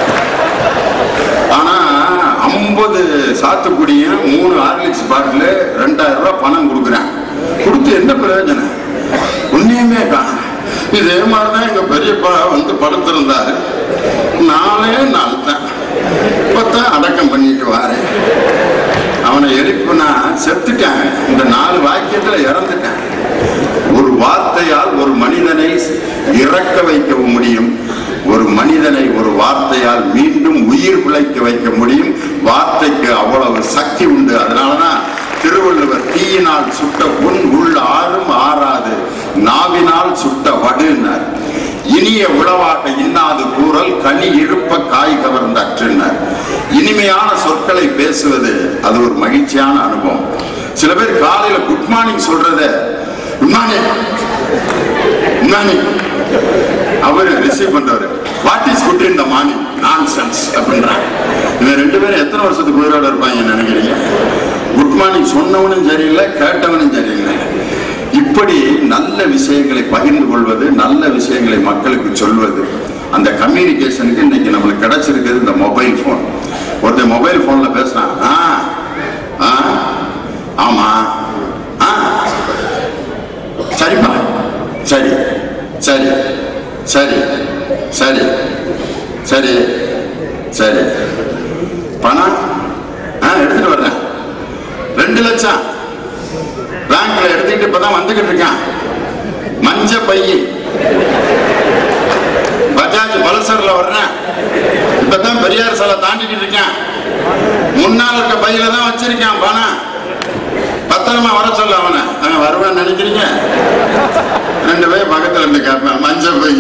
S1: ஆனா ஐம்பது சாத்துக்குடியும் மூணு ஹார்லிக்ஸ் பாட்டில் ரெண்டாயிரம் ரூபாய் பணம் கொடுக்குறேன் கொடுத்து என்ன பிரயோஜனம் ஒன்னையுமே காணும் இதே மாதிரிதான் எங்க பெரியப்பா வந்து படுத்திருந்தாரு நாலே நாள் தான் இப்பதான் அடக்கம் பண்ணிட்டு வாரேன் அவனை எழுப்புனா செத்துட்டேன் இந்த நாலு வாக்கியத்துல இறந்துட்டேன் ஒரு வார்த்தையால் ஒரு மனிதனை இறக்க வைக்க முடியும் ஒரு மனிதனை ஒரு வார்த்தையால் மீண்டும் உயிர் பிழைக்க வைக்க முடியும் வார்த்தைக்கு அவ்வளவு சக்தி உண்டு அதனாலதான் திருவள்ளுவர் தீயினால் சுட்ட புண் உள்ள ஆறும் ஆறாது நாவினால் சுட்ட வடுனார் இனிய உளவாக இன்னாது கூறல் கனி இருப்ப காய் கவர்ந்த அற்றுனார் இனிமையான சொற்களை பேசுவது அது ஒரு மகிழ்ச்சியான அனுபவம் சில பேர் காலையில குட் மார்னிங் சொல்றத குட் மார்னிங் குட் மார்னிங் அவரு ரிசீவ் பண்றவரு what is good in the morning nonsense அப்படின்றாங்க இவன் ரெண்டு பேரும் எத்தனை வருஷத்துக்கு உயிரோட இருப்பாங்க நினைக்கிறீங்க குட் மார்னிங் சொன்னவனும் சரியில்லை கேட்டவனும் சரியில்லை இப்படி நல்ல விஷயங்களை பகிர்ந்து கொள்வது நல்ல விஷயங்களை மக்களுக்கு சொல்வது அந்த கம்யூனிகேஷனுக்கு இன்னைக்கு நம்மளுக்கு கிடைச்சிருக்கிறது இந்த மொபைல் ஃபோன் ஒருத்தன் மொபைல் ஃபோன்ல பேசுறான் ஆ ஆ ஆமா ஆ சரிப்பா சரி சரி சரி சரி சரி சரி பணம் ஆ எடுத்துட்டு வர்றேன் ரெண்டு லட்சம் பேங்க்ல எடுத்துக்கிட்டு இப்பதான் வந்துகிட்டு இருக்கான் மஞ்ச பைய பஜாஜ் பல்சர்ல வர்றேன் இப்பதான் பெரியார் சிலை தாண்டிக்கிட்டு இருக்கேன் முன்னால் இருக்க பையில தான் வச்சிருக்கான் பணம் பத்திரமா வர சொல்ல அவனை அவன் வருவான்னு நினைக்கிறீங்க ரெண்டு பேரும் பக்கத்துல இருந்து கேட்பேன் மஞ்சள் பை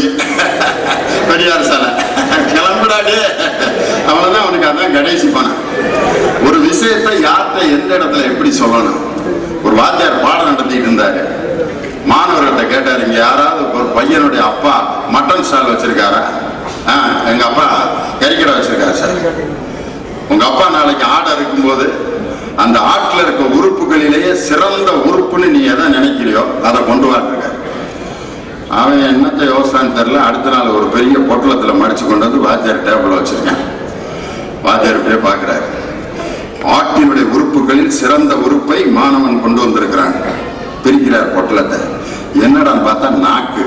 S1: பெரியார் சிலை கிளம்புடாடே அவ்வளவுதான் அவனுக்கு அதான் கடைசி பணம் ஒரு விஷயத்தை யார்கிட்ட எந்த இடத்துல எப்படி சொல்லணும் ஒரு வாத்தியார் பாடம் நடத்திட்டு இருந்தாரு மாணவர்கள்ட்ட கேட்டாரு இங்க யாராவது ஒரு பையனுடைய அப்பா மட்டன் ஸ்டால் வச்சிருக்காரா ஆ, எங்க அப்பா கறிக்கடை வச்சிருக்காரு சார் உங்க அப்பா நாளைக்கு ஆடை இருக்கும்போது அந்த ஆட்டில் இருக்க உறுப்புகளிலேயே சிறந்த உறுப்புன்னு நீ எதை நினைக்கிறியோ அதை கொண்டு வாட்டிருக்காரு அவன் என்னத்தை யோசனை தெரியல அடுத்த நாள் ஒரு பெரிய பொட்டலத்துல மடிச்சு கொண்டு வந்து வாத்தியார் டேபிள் வச்சிருக்கேன் வாத்தியார் இப்படியே பார்க்கிறாரு ஆட்டினுடைய உறுப்புகளில் சிறந்த உறுப்பை மாணவன் கொண்டு வந்திருக்கிறான் பிரிக்கிறார் பொட்டலத்தை என்னடான்னு பார்த்தா நாக்கு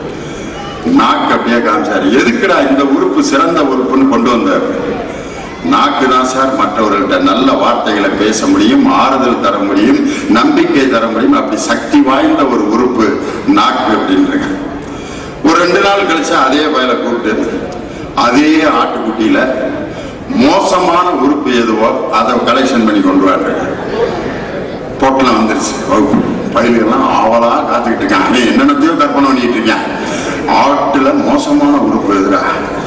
S1: நாக்கு அப்படியே காமிச்சாரு எதுக்குடா இந்த உறுப்பு சிறந்த உறுப்புன்னு கொண்டு வந்தார் நாக்கு தான் சார் மற்றவர்கள்ட்ட நல்ல வார்த்தைகளை பேச முடியும் ஆறுதல் தர முடியும் நம்பிக்கை தர முடியும் அப்படி சக்தி வாய்ந்த ஒரு உறுப்பு நாக்கு அப்படின்றாங்க ஒரு ரெண்டு நாள் கழிச்சு அதே வயலை கூப்பிட்டு அதே ஆட்டுக்குட்டியில மோசமான உறுப்பு எதுவோ அதை கலெக்ஷன் பண்ணி கொண்டு வர்றாங்க பொட்டலம் வந்துருச்சு வகுப்பு பயில்கள்லாம் ஆவலா காத்துக்கிட்டு இருக்கான் அவன் என்னென்னத்தையோ கற்பனை பண்ணிட்டு இருக்கான் ஆட்டுல மோசமான உறுப்பு எதுடா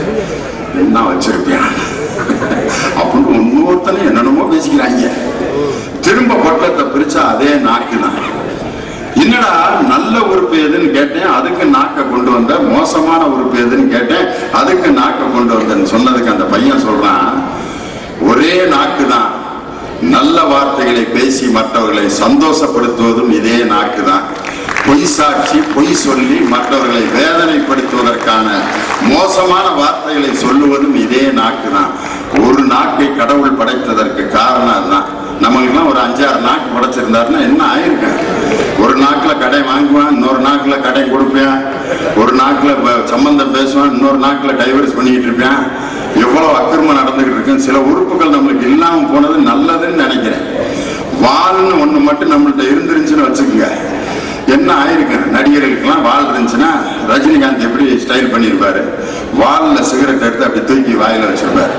S1: என்ன வச்சிருப்பியான் அப்படின்னு இன்னொருத்தனை என்னென்னமோ பேசிக்கிறாங்க திரும்ப பொட்டலத்தை பிரிச்சா அதே நாக்கு தான் என்னடா நல்ல உறுப்பு எதுன்னு கேட்டேன் அதுக்கு நாக்க கொண்டு வந்த மோசமான உறுப்பு எதுன்னு கேட்டேன் அதுக்கு நாக்க கொண்டு வந்தேன்னு சொன்னதுக்கு அந்த பையன் சொல்றான் ஒரே நாக்கு தான் நல்ல வார்த்தைகளை பேசி மற்றவர்களை சந்தோஷப்படுத்துவதும் இதே நாக்கு தான் பொய் சாட்சி பொய் சொல்லி மற்றவர்களை வேதனைப்படுத்துவதற்கான மோசமான வார்த்தைகளை சொல்லுவதும் இதே நாக்கு தான் ஒரு நாக்கை கடவுள் படைத்ததற்கு காரணம் அதுதான் நம்மளுக்குலாம் ஒரு அஞ்சாறு நாக்கு படைச்சிருந்தாருன்னா என்ன ஆயிருக்கும் ஒரு நாக்குல கடை வாங்குவான் இன்னொரு நாக்குல கடை கொடுப்பேன் ஒரு நாக்குல ப- சம்பந்தம் பேசுவான் இன்னொரு நாக்குல டைவர்ஸ் பண்ணிக்கிட்டு இருப்பேன் எவ்வளவு அக்கிரமம் நடந்துகிட்டு இருக்கு சில உறுப்புகள் நம்மளுக்கு இல்லாம போனது நல்லதுன்னு நினைக்கிறேன் வால்னு ஒண்ணு மட்டும் நம்மள்ட்ட இருந்துருந்துச்சுன்னு வச்சுக்கோங்க என்ன ஆயிருக்கு நடிகர்களுக்கெல்லாம் வால் இருந்துச்சுன்னா ரஜினிகாந்த் எப்படி ஸ்டைல் பண்ணியிருப்பாரு வால்ல சிகரெட் எடுத்து அப்படி தூக்கி வாயில வச்சிருப்பாரு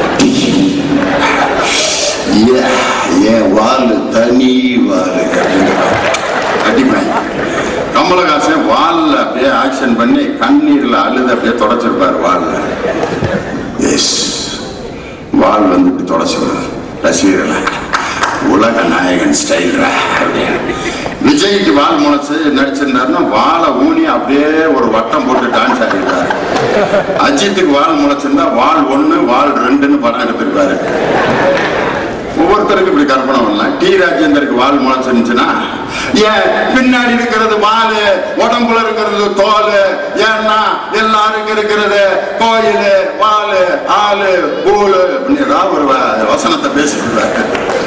S1: ஏ, ஏன் வால் தனி வால் அடிப்பாங்க கமலஹாசன் வால்ல அப்படியே ஆக்ஷன் பண்ணி கண்ணீர்ல அழுது அப்படியே தொடச்சிருப்பாரு வால்ல எஸ் வால் வந்து இப்படி தொடச்சு விடும் ரசிகர்கள் உலக நாயகன் ஸ்டைல்ரா அப்படின்னு விஜய்க்கு வால் முளைச்சு நடிச்சிருந்தாருன்னா வாழை ஊனி அப்படியே ஒரு வட்டம் போட்டு டான்ஸ் ஆடிருப்பாரு அஜித்துக்கு வால் முளைச்சிருந்தா வால் ஒண்ணு வால் ரெண்டுன்னு படம் எடுத்திருப்பாரு ஒவ்வொருத்தருக்கும் இப்படி கற்பனை பண்ணலாம் டி ராஜேந்தருக்கு வால் முளைச்சிருந்துச்சுன்னா ஏன் பின்னாடி இருக்கிறது வால் உடம்புல இருக்கிறது தோல் ஏன்னா எல்லாருக்கும் இருக்கிறது கோயில் வால் ஆளு பூலு அப்படின்னு ஏதாவது ஒரு வ- வசனத்தை பேசிக்கிறாரு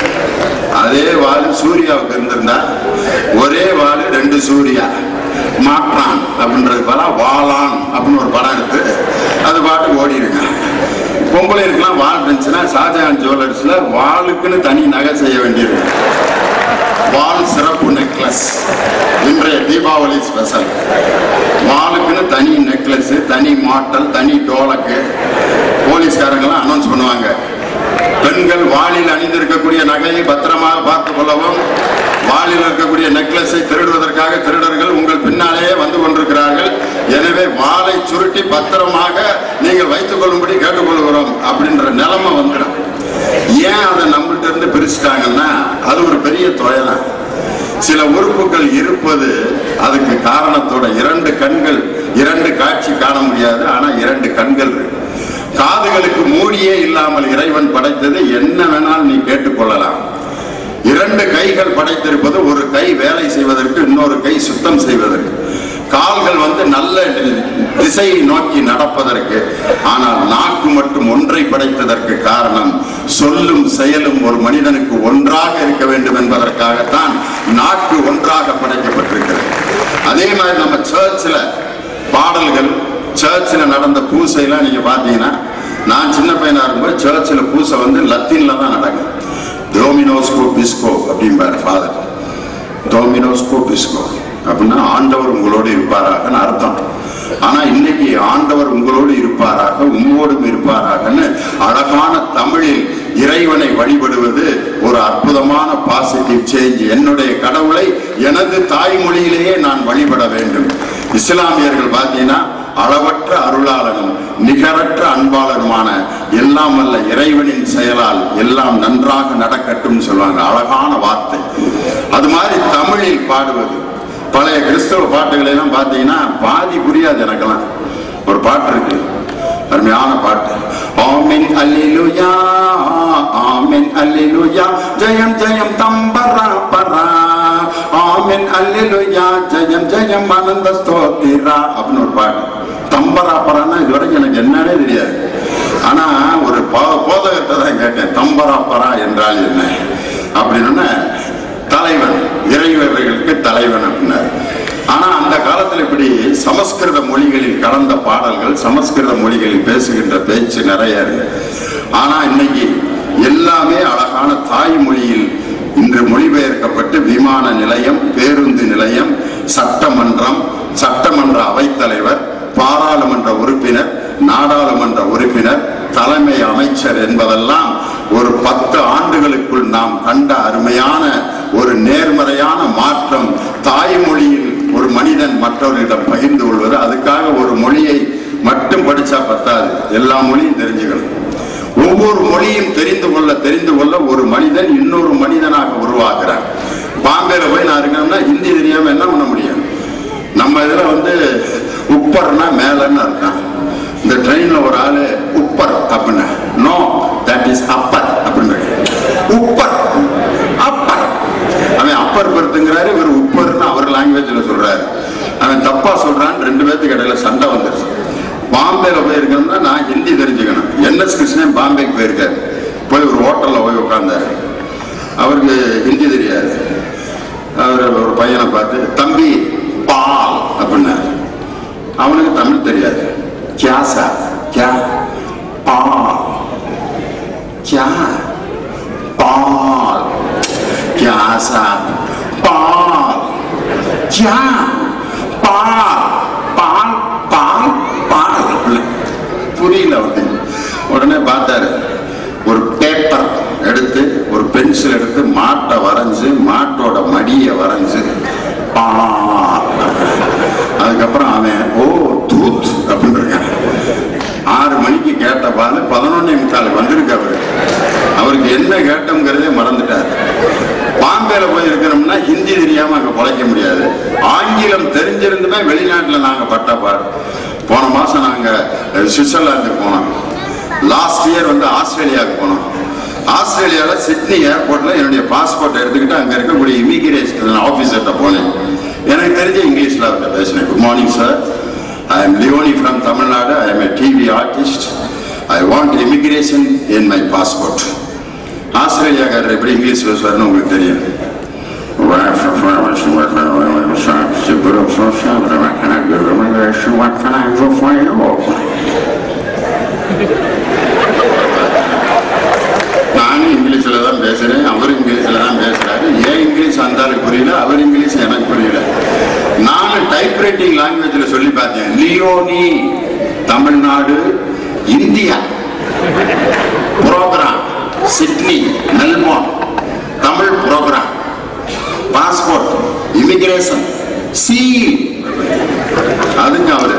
S1: அதே வால் சூர்யாவுக்கு இருந்திருந்தா ஒரே வால் ரெண்டு சூர்யா மாற்றான் அப்படின்றது பல வாளான் அப்படின்னு ஒரு படம் எடுத்து அது பாட்டு ஓடி இருங்க பொம்பளைகளுக்கெல்லாம் வால் இருந்துச்சுன்னா ஷாஜகான் ஜுவல்லர்ஸ்ல வாளுக்குன்னு தனி நகை செய்ய வேண்டியிருக்கு வால் சிறப்பு நெக்லஸ் இன்றைய தீபாவளி ஸ்பெஷல் வாளுக்குன்னு தனி நெக்லஸ் தனி மாட்டல் தனி டோலக்கு போலீஸ்காரங்களாம் அனௌன்ஸ் பண்ணுவாங்க பெண்கள் வாளில் அணிந்திருக்கக்கூடிய நகையை பத்திரமாக பார்த்துக் கொள்ளவும் வாளில் இருக்கக்கூடிய நெக்லஸை திருடுவதற்காக திருடர்கள் உங்கள் பின்னாலேயே வந்து கொண்டிருக்கிறார்கள் எனவே வாளை சுருட்டி பத்திரமாக நீங்கள் வைத்துக் கொள்ளும்படி கேட்டுக்கொள்கிறோம் அப்படின்ற நிலைமை வந்துடும் ஏன் அதை நம்மள்ட்ட இருந்து பிரிச்சுட்டாங்கன்னா அது ஒரு பெரிய தொயலாம் சில உறுப்புகள் இருப்பது அதுக்கு காரணத்தோட இரண்டு கண்கள் இரண்டு காட்சி காண முடியாது ஆனா இரண்டு கண்கள் இருக்கு காதுகளுக்கு மூடியே இல்லாமல் இறைவன் படைத்தது என்ன வேணாலும் நீ கேட்டுக்கொள்ளலாம் இரண்டு கைகள் படைத்திருப்பது ஒரு கை வேலை செய்வதற்கு இன்னொரு கை சுத்தம் செய்வதற்கு கால்கள் வந்து நல்ல திசையை நோக்கி நடப்பதற்கு ஆனால் நாக்கு மட்டும் ஒன்றை படைத்ததற்கு காரணம் சொல்லும் செயலும் ஒரு மனிதனுக்கு ஒன்றாக இருக்க வேண்டும் என்பதற்காகத்தான் நாக்கு ஒன்றாக படைக்கப்பட்டிருக்கிறது அதே மாதிரி நம்ம சர்ச்சில் பாடல்கள் சர்ச்சில் நடந்த பூசையெல்லாம் நீங்க பார்த்தீங்கன்னா நான் சின்ன பையனா இருக்கும்போது சர்ச்சில் பூசை வந்து லத்தீன்ல தான் நடக்கும் டோமினோஸ்கோ பிஸ்கோ அப்படிம்பாரு ஃபாதர் டோமினோஸ்கோ பிஸ்கோ அப்படின்னா ஆண்டவர் உங்களோடு இருப்பாராகன்னு அர்த்தம் ஆனா இன்னைக்கு ஆண்டவர் உங்களோடு இருப்பாராக உம்மோடும் இருப்பாராகன்னு அழகான தமிழில் இறைவனை வழிபடுவது ஒரு அற்புதமான பாசிட்டிவ் சேஞ்ச் என்னுடைய கடவுளை எனது தாய்மொழியிலேயே நான் வழிபட வேண்டும் இஸ்லாமியர்கள் பார்த்தீங்கன்னா அளவற்ற அருளாளனும் நிகரற்ற அன்பாளருமான எல்லாம் வல்ல இறைவனின் செயலால் எல்லாம் நன்றாக நடக்கட்டும் சொல்லுவாங்க அழகான வார்த்தை அது மாதிரி தமிழில் பாடுவது பழைய கிறிஸ்தவ பாட்டுகளை எல்லாம் பார்த்தீங்கன்னா பாதி புரியாது எனக்கெல்லாம் ஒரு பாட்டு இருக்கு அருமையான பாட்டு ஆமென் அல்லேலூயா ஆமென் அல்லேலூயா ஜெயம் ஜெயம் தம்பரா பரா ஆமென் அல்லேலூயா ஜெயம் ஜெயம் ஆனந்த ஸ்தோத்திரா அப்படின்னு ஒரு பாட்டு தம்பரா பரான்னா இது வரைக்கும் எனக்கு என்னன்னே தெரியாது ஆனா ஒரு போ- போதகத்தை தான் கேட்டேன் தம்பரா பரா என்றால் என்ன அப்படின்னு தலைவன் இறைவர்களுக்கு தலைவன் அப்படின்னாரு ஆனா அந்த காலத்துல இப்படி சமஸ்கிருத மொழிகளில் கலந்த பாடல்கள் சமஸ்கிருத மொழிகளில் பேசுகின்ற பேச்சு நிறைய இருக்கு ஆனா இன்னைக்கு எல்லாமே அழகான தாய்மொழியில் இன்று மொழிபெயர்க்கப்பட்டு விமான நிலையம் பேருந்து நிலையம் சட்டமன்றம் சட்டமன்ற அவைத்தலைவர் பாராளுமன்ற உறுப்பினர் நாடாளுமன்ற உறுப்பினர் தலைமை அமைச்சர் என்பதெல்லாம் ஒரு பத்து ஆண்டுகளுக்குள் நாம் கண்ட அருமையான ஒரு நேர்மறையான மாற்றம் தாய்மொழியில் ஒரு மனிதன் மற்றவர்களிடம் பகிர்ந்து கொள்வது அதுக்காக ஒரு மொழியை மட்டும் படிச்சா பத்தாது எல்லா மொழியும் தெரிஞ்சுக்கணும் ஒவ்வொரு மொழியும் தெரிந்து கொள்ள தெரிந்து கொள்ள ஒரு மனிதன் இன்னொரு மனிதனாக உருவாகிறான் பாம்பேல போய் நான் இருக்கணும்னா ஹிந்தி தெரியாம என்ன பண்ண முடியும் நம்ம இதுல வந்து உப்பர்னா மேலன்னு அர்த்தம் இந்த ட்ரெயின்ல ஒரு ஆளு உப்பர் அப்படின்னு நோ தட் இஸ் அப்பர் அப்படின்னு உப்பர் அப்பர் அவன் அப்பர் பருத்துங்கிறாரு இவர் உப்பர்னு அவர் லாங்குவேஜ்ல சொல்றாரு அவன் தப்பா சொல்றான்னு ரெண்டு பேர்த்துக்கு இடையில சண்டை வந்துருச்சு பாம்பேல போயிருக்கணும்னா நான் ஹிந்தி தெரிஞ்சுக்கணும் என்எஸ் கிருஷ்ணன் பாம்பேக்கு போயிருக்காரு போய் ஒரு ஹோட்டல்ல போய் உட்கார்ந்தாரு அவருக்கு ஹிந்தி தெரியாது அவர் ஒரு பையனை பார்த்து தம்பி பால் அப்படின்னாரு அவனுக்கு தமிழ் தெரியாது கியா சார் கியா பால் கியா பால் கியா சார் பால் கியா பால் பால் பால் பால் புரியல அவனுக்கு உடனே பார்த்தாரு ஒரு பேப்பர் எடுத்து ஒரு பென்சில் எடுத்து மாட்டை வரைஞ்சு மாட்டோட மடியை வரைஞ்சு பால் அதுக்கப்புறம் அவன் ஓ தூத் அப்படின்னு இருக்கான் ஆறு மணிக்கு கேட்ட பால் பதினொன்னே முக்கால் வந்திருக்கு அவரு அவருக்கு என்ன கேட்டோங்கிறதே மறந்துட்டார் பாம்பேல போய் இருக்கிறோம்னா ஹிந்தி தெரியாம அங்க பொழைக்க முடியாது ஆங்கிலம் தெரிஞ்சிருந்துமே வெளிநாட்டுல நாங்க பட்ட பாடு போன மாசம் நாங்க அஹ், சுவிட்சர்லாந்துக்கு போனோம் லாஸ்ட் இயர் வந்து ஆஸ்திரேலியாவுக்கு போனோம் ஆஸ்திரேலியாவில் சிட்னி ஏர்போர்ட்ல என்னுடைய பாஸ்போர்ட் எடுத்துக்கிட்டு அங்க இருக்கக்கூடிய இமிகிரேஷன் ஆஃபீஸர்கிட்ட போனேன் எனக்கு தெரிஞ்ச இங்கிலீஷ்ல அவர்கிட்ட பேசினேன் good morning sir I am Leoni from Tamil Nadu I am a TV artist I want immigration in my passport ஆஸ்திரேலியாக்காரர் எப்படி இங்கிலீஷ் பேசுவார்னு உங்களுக்கு தெரியும்
S2: What can I do for you?
S1: நானும் இங்கிலீஷ்ல தான் பேசுறேன் அவர் இங்கிலீஷ்ல தான் பேசுறாரு ஏன் இங்கிலீஷ் அந்த ஆளுக்கு புரியல அவர் இங்கிலீஷ் எனக்கு புரியல நானும் டைப்ரைட்டிங் லாங்குவேஜ்ல சொல்லி பார்த்தேன் Leoni Tamil Nadu India program Sydney Melbourne Tamil program passport immigration சி அதுக்கு அவரு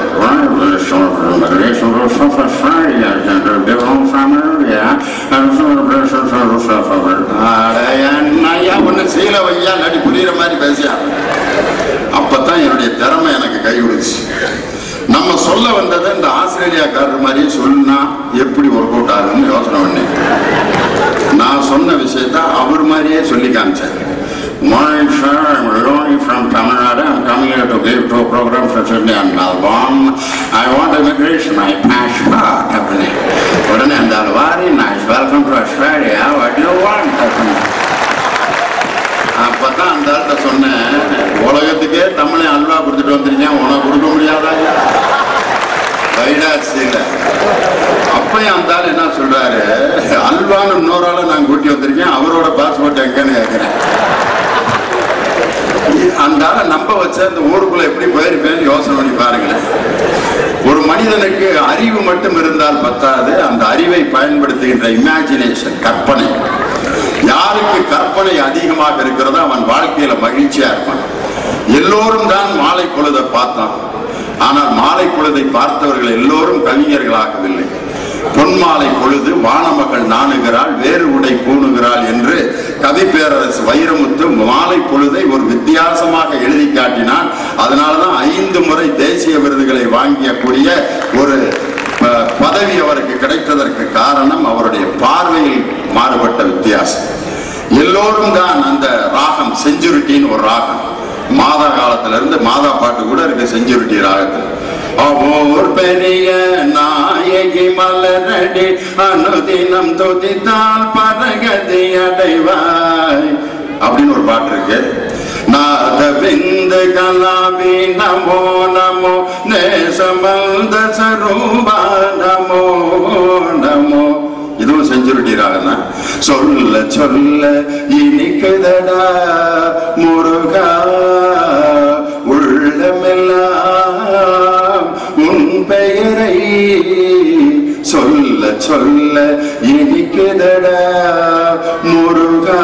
S1: அட, என்ன ஐயா ஒண்ணு சீல வையா நடி புரியுற மாதிரி பேசியா அப்பதான் என்னுடைய திறமை எனக்கு கை விடுச்சு நம்ம சொல்ல வந்ததை இந்த ஆஸ்திரேலியாக்காரர் மாதிரியே சொன்னா எப்படி ஒர்க் அவுட் ஆகும்னு யோசனை பண்ணேன் நான் சொன்ன விஷயத்த அவர் மாதிரியே சொல்லி காமிச்சேன்
S2: Morning, sir. I'm Leonie from Tamil Nadu. I'm coming here to give to a program for Sydney and Melbourne. I want immigration, my passport. Company. உடனே அந்த ஆள் very nice. Welcome to Australia. What do you want? Company.
S1: அப்பதான் அந்த ஆள்கிட்ட சொன்னேன் உலகத்துக்கே தமிழை அல்வா கொடுத்துட்டு வந்திருக்கேன் உனக்கு கொடுக்க முடியாதா வைடாசியில அப்பயும் அந்த ஆள் என்ன சொல்றாரு அல்வான்னு இன்னொரு ஆளை நான் கூட்டி வந்திருக்கேன் அவரோட பாஸ்போர்ட் எங்கன்னு கேட்கிறேன் அந்த ஆளை நம்ப வச்ச அந்த ஊருக்குள்ள எப்படி போயிருப்பேன்னு யோசனை பண்ணி பாருங்களேன் ஒரு மனிதனுக்கு அறிவு மட்டும் இருந்தால் பத்தாது அந்த அறிவை பயன்படுத்துகின்ற இமேஜினேஷன் கற்பனை யாருக்கு கற்பனை அதிகமாக இருக்கிறதோ அவன் வாழ்க்கையில மகிழ்ச்சியா இருப்பான் எல்லோரும் தான் மாலை பொழுதை பார்த்தான் ஆனால் மாலை பொழுதை பார்த்தவர்கள் எல்லோரும் கவிஞர்களாகவில்லை பொன்மாலை பொழுது வானமகள் நாணுகிறாள் வேறு உடை பூணுகிறாள் என்று கவி பேரரசு வைரமுத்து மாலை பொழுதை ஒரு வித்தியாசமாக எழுதி காட்டினான் அதனாலதான் ஐந்து முறை தேசிய விருதுகளை வாங்கியக்கூடிய ஒரு ப- பதவி அவருக்கு கிடைத்ததற்கு காரணம் அவருடைய பார்வையில் மாறுபட்ட வித்தியாசம் எல்லோரும் தான் அந்த ராகம் செஞ்சுரிட்டின்னு ஒரு ராகம் மாதா காலத்துல இருந்து மாதா பாட்டு கூட இருக்கு செஞ்சுரிட்டி ராகத்தில் அவோர் பெரிய நாயகி மலரடி அனுதினம் துதித்தால் பரகதி அடைவாய் அப்படின்னு ஒரு பாட்டு இருக்கு நாத விந்து கலாபி நமோ நமோ நேசமல்த சரூபா நமோ நமோ இதுவும் செஞ்சுருட்டி ராகம் தான் சொல்ல சொல்ல இனிக்குதடா முருகா உள்ளமெல்லாம் உன் பெயரை சொல்ல சொல்ல இனிக்குதடா முருகா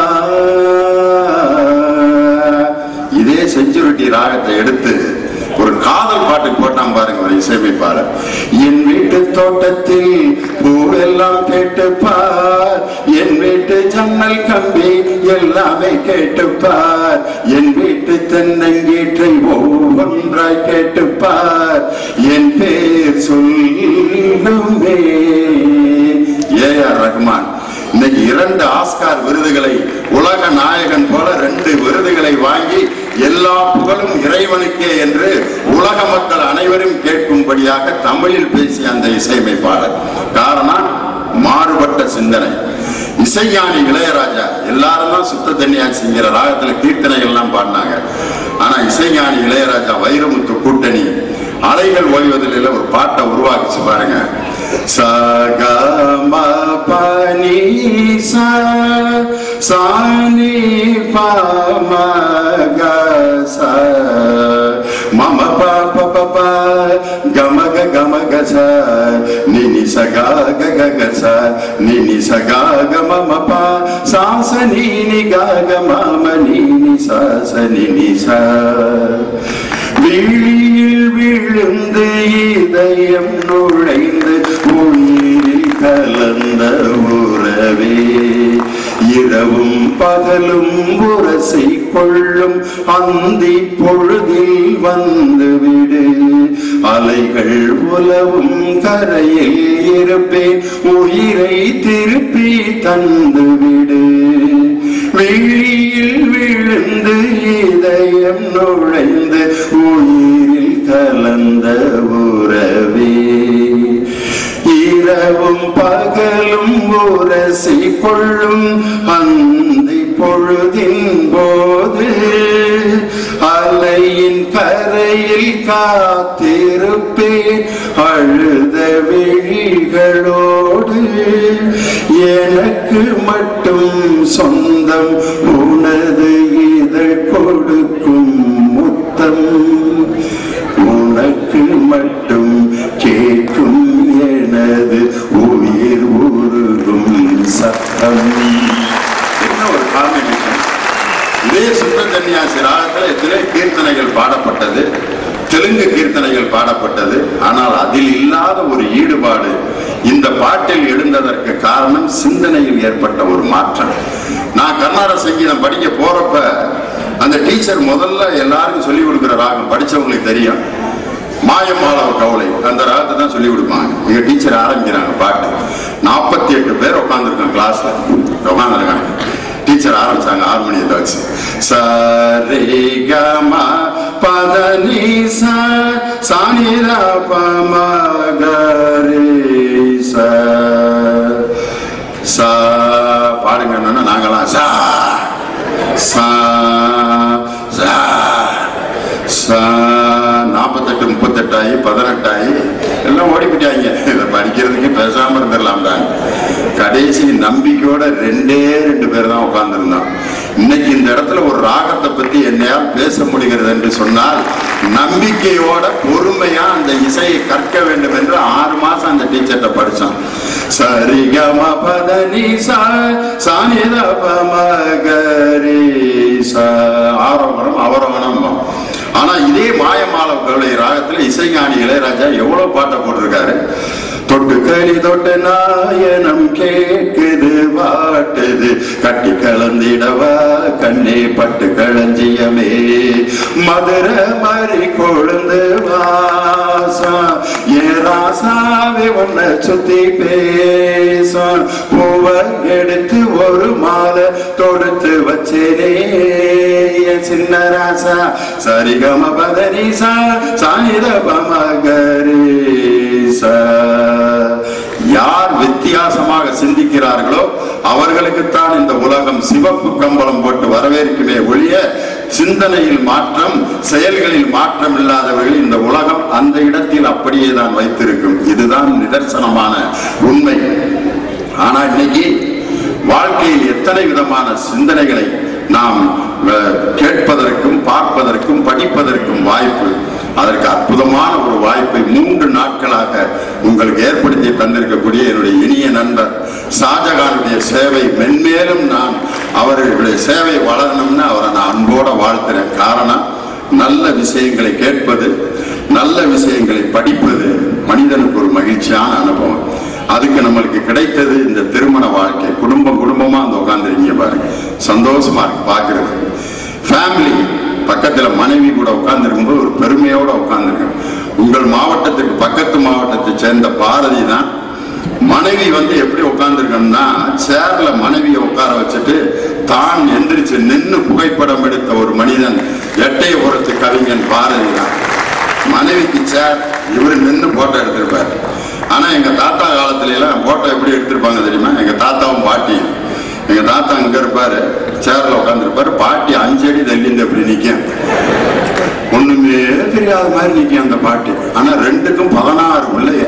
S1: இதே செஞ்சுருட்டி ராகத்தை எடுத்து ஒரு காதல் பாட்டுக்கு போட்டான் பாருங்க ஒரு இசையமைப்பாளர் என் வீட்டு தோட்டத்தில் பூவெல்லாம் கேட்டுப்பார் என் வீட்டு ஜன்னல் கம்பி எல்லாமே கேட்டுப்பார் என் வீட்டு தென்னங்கீற்றை ஒவ்வொன்றாய் கேட்டுப்பார் என் பேர் சொல்லுமே ஏ ஆர் ரஹ்மான் இன்னைக்கு இரண்டு ஆஸ்கார் விருதுகளை உலக நாயகன் போல ரெண்டு விருதுகளை வாங்கி எல்லா புகழும் இறைவனுக்கே என்று உலக மக்கள் அனைவரும் கேட்கும்படியாக தமிழில் பேசிய அந்த இசையமைப்பாளர் காரணம் மாறுபட்ட சிந்தனை இசைஞானி இளையராஜா எல்லாரும் தான் சுத்த தண்ணியாச்சுங்கிற ராகத்துல கீர்த்தனைகள் எல்லாம் பாடினாங்க ஆனா இசைஞானி இளையராஜா வைரமுத்து கூட்டணி அலைகள் ஓய்வதில் ஒரு பாட்டை உருவாக்கிச்சு பாருங்க சகம பனி சா சானி பமக ச மம ப ப ப ப கம க கம க ச நி நி ச க க க க ச நி நி ச க க ம ம ப சா ச நி நி க க ம ம நி நி ச ச நி நி ச விழியில் விழுந்து இதயம் நுழைந்து உயிரில் கலந்த உறவே இரவும் பகலும் உரசை கொள்ளும் அந்தி பொழுதில் வந்துவிடு அலைகள் உலவும் கரையில் இருப்பேன் உயிரை திருப்பி தந்து விடு விழியில் விழுந்து இதயம் நுழைந்து உயிரில் கலந்த உறவே இரவும் பகலும் உரசி கொள்ளும் அந்தி பொழுதின் போது அலையின் கரையில் காத்திருப்பேன் அழுத விழிகளோடு எனக்கு மட்டும் சொந்தம் உனது இதழ் கொடுக்கும் முத்தம் உனக்கு மட்டும் கேட்கும் எனது உயிர் உருகும் சத்தம் என்ன ஒரு காம்பினேஷன் இதே சுத்த கன்னியாசி ராகத்தில் எத்தனை கீர்த்தனைகள் பாடப்பட்டது தெலுங்கு கீர்த்தனைகள் பாடப்பட்டது ஆனால் அதில் இல்லாத ஒரு ஈடுபாடு இந்த பாட்டில் எழுந்ததற்கு காரணம் சிந்தனையில் ஏற்பட்ட ஒரு மாற்றம் நான் கர்நாடக சங்கீதம் படிக்க போறப்ப அந்த டீச்சர் முதல்ல எல்லாருக்கும் சொல்லி கொடுக்குற ராகம் படிச்சவங்களுக்கு தெரியும் மாயமாளவ கவலை அந்த ராகத்தை தான் சொல்லி கொடுப்பாங்க எங்க டீச்சர் ஆரம்பிக்கிறாங்க பாட்டு நாற்பத்தி எட்டு பேர் உட்காந்துருக்காங்க கிளாஸ்ல உட்காந்துருக்காங்க டீச்சர் ஆரம்பிச்சாங்க ஹார்மோனியத்தை வச்சு சரி கம பத நீ ச சானிரா பம கரி ச சா பாடுங்க என்னன்னா நாங்களாம் சா சா சா சா நாற்பத்தெட்டு முப்பத்தெட்டாயி பதினெட்டாயி எல்லாம் ஓடிப்பிட்டாங்க இதை படிக்கிறதுக்கு பேசாம இருந்துடலாம் தான் கடைசி நம்பிக்கையோட ரெண்டே ரெண்டு பேர் தான் உட்கார்ந்துருந்தோம் இன்னைக்கு இந்த இடத்துல ஒரு ராகத்தை பத்தி என்னையால் பேச முடிகிறது என்று சொன்னால் நம்பிக்கையோட பொறுமையா அந்த இசையை கற்க வேண்டும் என்று ஆறு மாசம் அந்த டீச்சர்கிட்ட படிச்சோம் சரி கம பத நீ சா சானித பமகரி சா ஆரோகணம் அவரோகணம் ஆனா இதே மாயமால கவலை ராகத்துல இசைஞானி இளையராஜா எவ்வளவு பாட்டை போட்டிருக்காரு தொட்டு களி தொட்டு நாயனம் கேக்குது வாட்டுது கட்டி கலந்திடவா கண்ணே பட்டு களஞ்சியமே மதுர மறி கொழுந்து வாசம் ஏ ராசாவே உன்னை சுத்தி பேசும் பூவை எடுத்து ஒரு மாலை தொடுத்து வச்சேனே என் சின்ன ராசா சரிகம பதனிசா சாயிர பமகரீசா யார் வித்தியாசமாக சிந்திக்கிறார்களோ அவர்களுக்குத்தான் இந்த உலகம் சிவப்பு கம்பளம் போட்டு வரவேற்குமே ஒழிய சிந்தனையில் மாற்றம் செயல்களில் மாற்றம் இல்லாதவர்கள் இந்த உலகம் அந்த இடத்தில் அப்படியே தான் வைத்திருக்கும் இதுதான் நிதர்சனமான உண்மை ஆனா இன்னைக்கு வாழ்க்கையில் எத்தனை விதமான சிந்தனைகளை நாம் அஹ், கேட்பதற்கும் பார்ப்பதற்கும் படிப்பதற்கும் வாய்ப்பு அதற்கு அற்புதமான ஒரு வாய்ப்பை மூன்று நாட்களாக உங்களுக்கு ஏற்படுத்தி தந்திருக்கக்கூடிய என்னுடைய இனிய நண்பர் ஷாஜகானுடைய சேவை மென்மேலும் நான் அவர்களுடைய சேவை வளரணும்னு அவரை நான் அன்போட வாழ்த்துறேன் காரணம் நல்ல விஷயங்களை கேட்பது நல்ல விஷயங்களை படிப்பது மனிதனுக்கு ஒரு மகிழ்ச்சியான அனுபவம் அதுக்கு நம்மளுக்கு கிடைத்தது இந்த திருமண வாழ்க்கை குடும்பம் குடும்பமா அந்த உட்காந்துருக்கீங்க பாருங்க சந்தோஷமா இருக்கு பாக்குறது ஃபேமிலி பக்கத்துல மனைவி கூட உட்கார்ந்துருக்கும்போது ஒரு பெருமையோட உட்கார்ந்துருக்கேன் உங்கள் மாவட்டத்துக்கு பக்கத்து மாவட்டத்தை சேர்ந்த பாரதி தான் மனைவி வந்து எப்படி உட்கார்ந்துருக்கணும்னா சேர்ல மனைவியை உட்கார வச்சுட்டு தான் எந்திரிச்சு நின்னு புகைப்படம் எடுத்த ஒரு மனிதன் எட்டயபுரத்து கவிஞன் பாரதி தான் மனைவிக்கு சேர் இவரு நின்னு போட்டோ எடுத்திருப்பாரு ஆனா எங்க தாத்தா காலத்துல எல்லாம் போட்டோ எப்படி எடுத்திருப்பாங்க தெரியுமா எங்க தாத்தாவும் பாட்டியும் எங்க தாத்தா அங்க இருப்பாரு சேர்ல உட்காந்துருப்பாரு பாட்டி அஞ்சு அடி தள்ளிந்து அப்படி நிக்கும் ஒண்ணுமே தெரியாத மாதிரி நிக்கும் அந்த பாட்டி ஆனா ரெண்டுக்கும் பதினாறு பிள்ளைய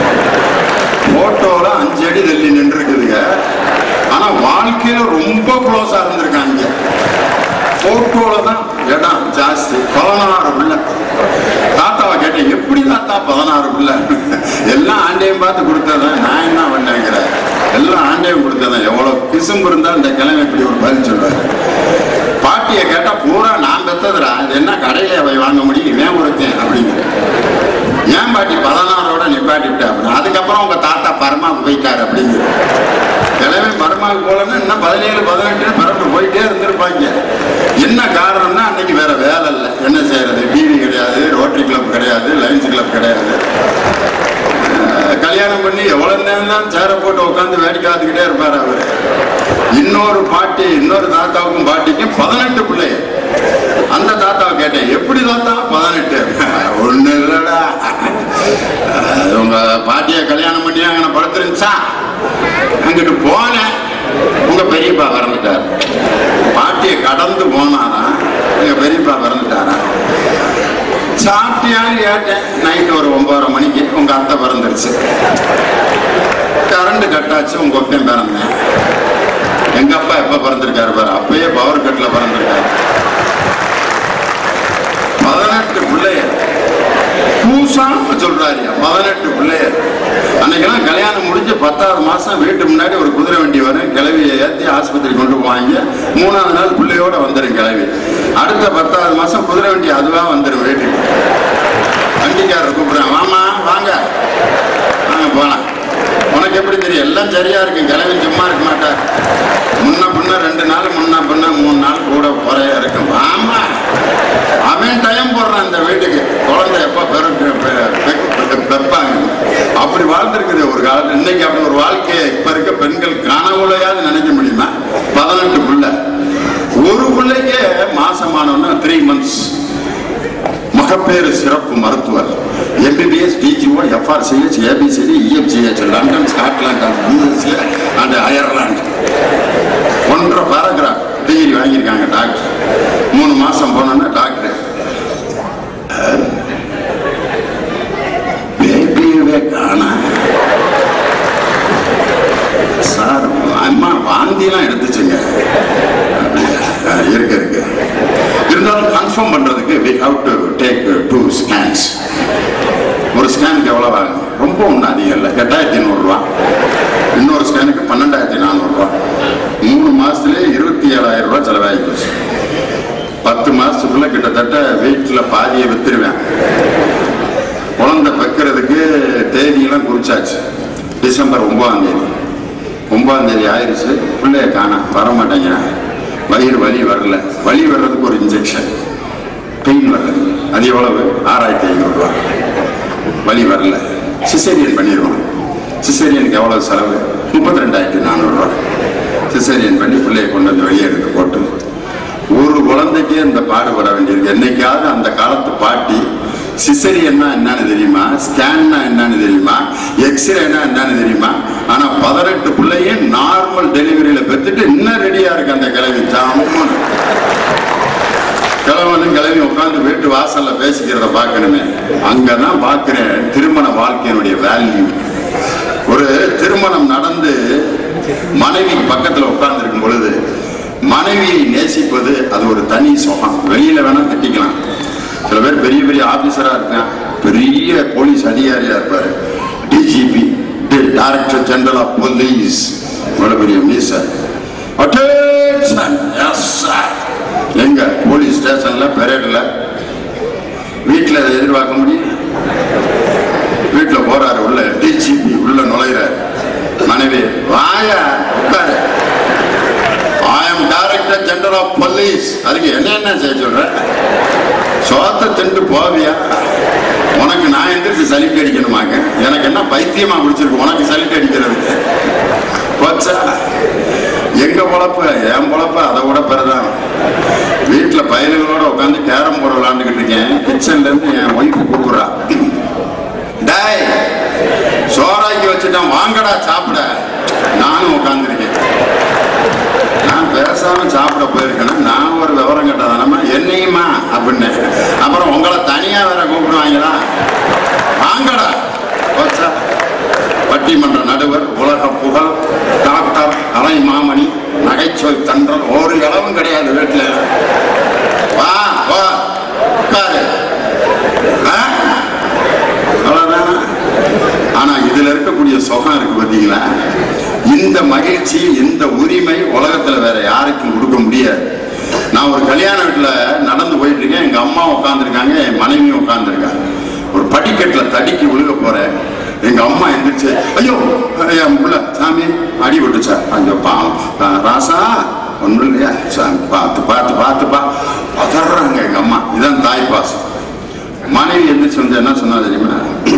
S1: போட்டோல அஞ்சு அடி தள்ளி நின்று இருக்குதுங்க ஆனா வாழ்க்கையில ரொம்ப க்ளோஸா இருந்திருக்காங்க போட்டோல தான் இடம் ஜாஸ்தி பதினாறு பிள்ளை தாத்தாவை கேட்டேன் எப்படி தாத்தா பதினாறு பிள்ளை எல்லாம் ஆண்டையும் பார்த்து கொடுத்ததான் நான் என்ன பண்ணேங்கிறேன் எல்லாம் ஆண்டையும் கொடுத்ததான் எவ்வளவு கிசும்பு இருந்தா இந்த கிழமை இப்படி ஒரு பதில் சொல்றாரு பாட்டியை கேட்டா பூரா நான் பெத்ததுடா இது என்ன கடையில போய் வாங்க முடியும் இவன் ஒருத்தன் அப்படிங்கிற ஏன் பாட்டி பதினாறோட நிப்பாட்டிவிட்ட அப்படின்னு அதுக்கப்புறம் உங்க தாத்தா பரமாவுக்கு போயிட்டாரு அப்படிங்கிற கிழமை பரமாவுக்கு போலன்னா இன்னும் பதினேழு பதினெட்டு பரப்பு போயிட்டே இருந்திருப்பாங்க என்ன காரணம்னா அன்னைக்கு வேற வேலை இல்லை என்ன செய்யறது டிவி கிடையாது ரோட்டரி கிளப் கிடையாது லைன்ஸ் கிளப் கிடையாது அஹ் கல்யாணம் பண்ணி எவ்வளவு நேரம் தான் சேரை போட்டு உட்காந்து வேடிக்கை பார்த்துக்கிட்டே இருப்பார் அவரு இன்னொரு பாட்டி இன்னொரு தாத்தாவுக்கும் பாட்டிக்கும் பதினெட்டு பிள்ளை அந்த தாத்தாவை கேட்டேன் எப்படி தாத்தா பதினெட்டு ஒண்ணு இல்லடா அஹ் உங்க பாட்டியை கல்யாணம் பண்ணி அங்கே படுத்துருந்துச்சா அங்கிட்டு போனேன் உங்க பெரியப்பா பிறந்துட்டார் பாட்டியை கடந்து போனாரா எங்க பெரியப்பா பிறந்துட்டாரா சாப்பிட்டியான்னு கேட்டேன் நைட்டு ஒரு ஒன்பதரை மணிக்கு உங்க அத்தை பிறந்துருச்சு கரண்ட் கட்டாச்சு உங்க ஒப்பன் பிறந்தேன் எங்க அப்பா எப்ப பிறந்திருக்காரு பாரு அப்பயே பவர் கட்ல பிறந்திருக்காரு பதினெட்டு பிள்ளைய பூசாம சொல்றாரு பதினெட்டு பிள்ளைய அன்னைக்கெல்லாம் கல்யாணம் முடிஞ்சு பத்தாவது மாசம் வீட்டு முன்னாடி ஒரு குதிரை வண்டி வரும் கிளவியை ஏற்றி ஆஸ்பத்திரி கொண்டு போவாங்க மூணாவது நாள் பிள்ளையோட வந்துடும் கிளவி அடுத்த பத்தாவது மாசம் குதிரை வண்டி அதுவா வந்துடும் வீட்டுக்கு வண்டிக்காரர் கூப்பிடுறான் வாமா வாங்க வாங்க போலாம் உனக்கு எப்படி தெரியும் எல்லாம் சரியா இருக்கு கிளவி சும்மா இருக்க மாட்டார் முன்ன பின்ன ரெண்டு நாள் முன்ன பின்ன மூணு நாள் கூட குறையா இருக்கும் ஆமா அவன் டைம் போடுறான் இந்த வீட்டுக்கு குழந்தை எப்ப பிறகு பெ- பெ- பெப்பாங்க அப்படி வாழ்ந்திருக்குது ஒரு காலத்துல இன்னைக்கு அப்படி ஒரு வாழ்க்கையை இப்ப இருக்க பெண்கள் கனவுலையாவது நினைக்க முடியுமா பதினெட்டு பிள்ளை ஒரு பிள்ளைக்கே மாசமானோன்னா த்ரீ மந்த்ஸ் மகப்பேறு சிறப்பு மருத்துவர் MBBS DGO FRCH ABCD EFCH London Scotland USA and Ireland ஒன்றரை பேராகிராஃப் டிகிரி வாங்கியிருக்காங்க டாக்டர் மூணு மாசம் போனோன்னா டாக்டர் பேபியவே காணா சார் அம்மா வாந்திலாம் எடுத்துச்சுங்க அப்படியா? அஹ், இருக்கு இருக்கு இருந்தாலும் கன்ஃபார்ம் பண்றதுக்கு we have to take two scans ஒரு ஸ்கேனுக்கு எவ்வளவு ஆகும் ரொம்ப ஒன்றும் அதிகம் இல்லை எட்டாயிரத்தி நூறுரூவா இன்னொரு ஸ்கேனுக்கு பன்னெண்டாயிரத்தி நானூறுரூவா மூணு மாசத்துலயே இருபத்தி ஏழாயிரம் ரூபாய் செலவாகி போச்சு பத்து மாசத்துக்குள்ள கிட்டத்தட்ட வீட்டில் பாதியை வித்துருவேன் குழந்தை வைக்கிறதுக்கு தேதியெல்லாம் குறிச்சாச்சு டிசம்பர் ஒன்பதாம் தேதி ஒன்பதாம் தேதி ஆயிடுச்சு பிள்ளைய காணோம் வர மாட்டேங்கிறான் வயிறு வலி வரல வலி வர்றதுக்கு ஒரு இன்ஜெக்ஷன் பெயின் வர்றது அது எவ்வளவு ஆறாயிரத்தி ஐநூறுரூவா வலி வரல சிசேரியன் பண்ணிடுவான் சிசேரியனுக்கு எவ்வளவு செலவு முப்பத்தி ரெண்டாயிரத்தி நானூறுரூவா சிசேரியன் பண்ணி பிள்ளைய கொண்டு வந்து வெளியே எடுத்து போட்டு ஒரு குழந்தைக்கே இந்த பாடுபட வேண்டியிருக்கு என்னைக்காவது அந்த காலத்து பாட்டி சிசரியன்னா என்னன்னு தெரியுமா ஸ்கேன்னா என்னன்னு தெரியுமா எக்ஸ்ரேனா என்னன்னு தெரியுமா ஆனா பதினெட்டு பிள்ளையும் நார்மல் டெலிவரியில பெற்றுட்டு இன்னும் ரெடியா இருக்கு அந்த கிழவி ஜாமுன்னு கிழவனும் கிழவி உட்காந்து வீட்டு வாசல்ல பேசிக்கிறத பார்க்கணுமே அங்கதான் பார்க்கிறேன் திருமண வாழ்க்கையினுடைய வேல்யூ ஒரு திருமணம் நடந்து மனைவி பக்கத்துல உட்கார்ந்து இருக்கும் பொழுது மனைவியை நேசிப்பது அது ஒரு தனி சுகம் வெளியில வேணா திட்டிக்கலாம் சில பேர் பெரிய பெரிய ஆபீசரா இருக்கான் பெரிய போலீஸ் அதிகாரியா இருப்பாரு DGP director general of police இவ்வளவு பெரிய மீசர் Attention! Yes, sir. எங்க போலீஸ் ஸ்டேஷன்ல பெரேட்ல வீட்டுல அதை எதிர்பார்க்க முடியும் வீட்டுல போறாரு உள்ள டிஜிபி உள்ள நுழைகிறாரு மனைவி வாய உட்காரு I am director general of police அதுக்கு என்ன என்ன செய்ய சொல்ற சோத்தை திண்டு போவியா உனக்கு நான் எந்திரிச்சு சலிக்கு அடிக்கணுமாங்க எனக்கு என்ன பைத்தியமா பிடிச்சிருக்கு உனக்கு சலிக்கு அடிக்கிறதுக்கு போச்சா எங்க பொழப்பு என் பொழப்பு அதை விட பெருதான் வீட்டுல பயலுகளோட உட்காந்து கேரம் போர்டு விளாண்டுக்கிட்டு இருக்கேன் கிச்சன்ல இருந்து என் ஒய்ஃபு கூப்பிடுறா டேய் சோறாக்கி வச்சுட்டான் வாங்கடா சாப்பிட நானும் உட்காந்துருக்கேன் நான் பேசாம சாப்பிட போயிருக்கேன்னா நான் ஒரு விவரம் கேட்டதானமா என்னையுமா அப்படின்னு அப்புறம் உங்களை தனியா வேற கூப்பிடுவாங்களா வாங்கடா போச்சா பட்டிமன்ற நடுவர் உலக புகழ் டாக்டர் கலை மாமணி நகைச்சுவை தன்றல் ஒரு இளவும் கிடையாது வீட்டுல வா வா உட்காரு ஆ? அவ்வளவுதானா ஆனா இதுல இருக்கக்கூடிய சுகம் இருக்கு பாத்தீங்களா இந்த மகிழ்ச்சி இந்த உரிமை உலகத்துல வேற யாருக்கும் கொடுக்க முடியாது நான் ஒரு கல்யாண வீட்டுல நடந்து போயிட்டு இருக்கேன் எங்க அம்மா உட்காந்துருக்காங்க என் மனைவியும் உட்காந்துருக்காங்க ஒரு படிக்கட்டுல தடிக்கி விழுக போறேன் எங்க அம்மா எந்திரிச்சு ஐயோ என் புள்ள சாமி அடி விட்டுச்சா அங்க பாவம் ஆ, ராசா ஒண்ணும் இல்லையா சாமி பார்த்து பார்த்து பார்த்துப்பா பதறாங்க எங்க அம்மா இதான் தாய் பாசம் மனைவி எந்திரிச்சு வந்து என்ன சொன்னா தெரியுமா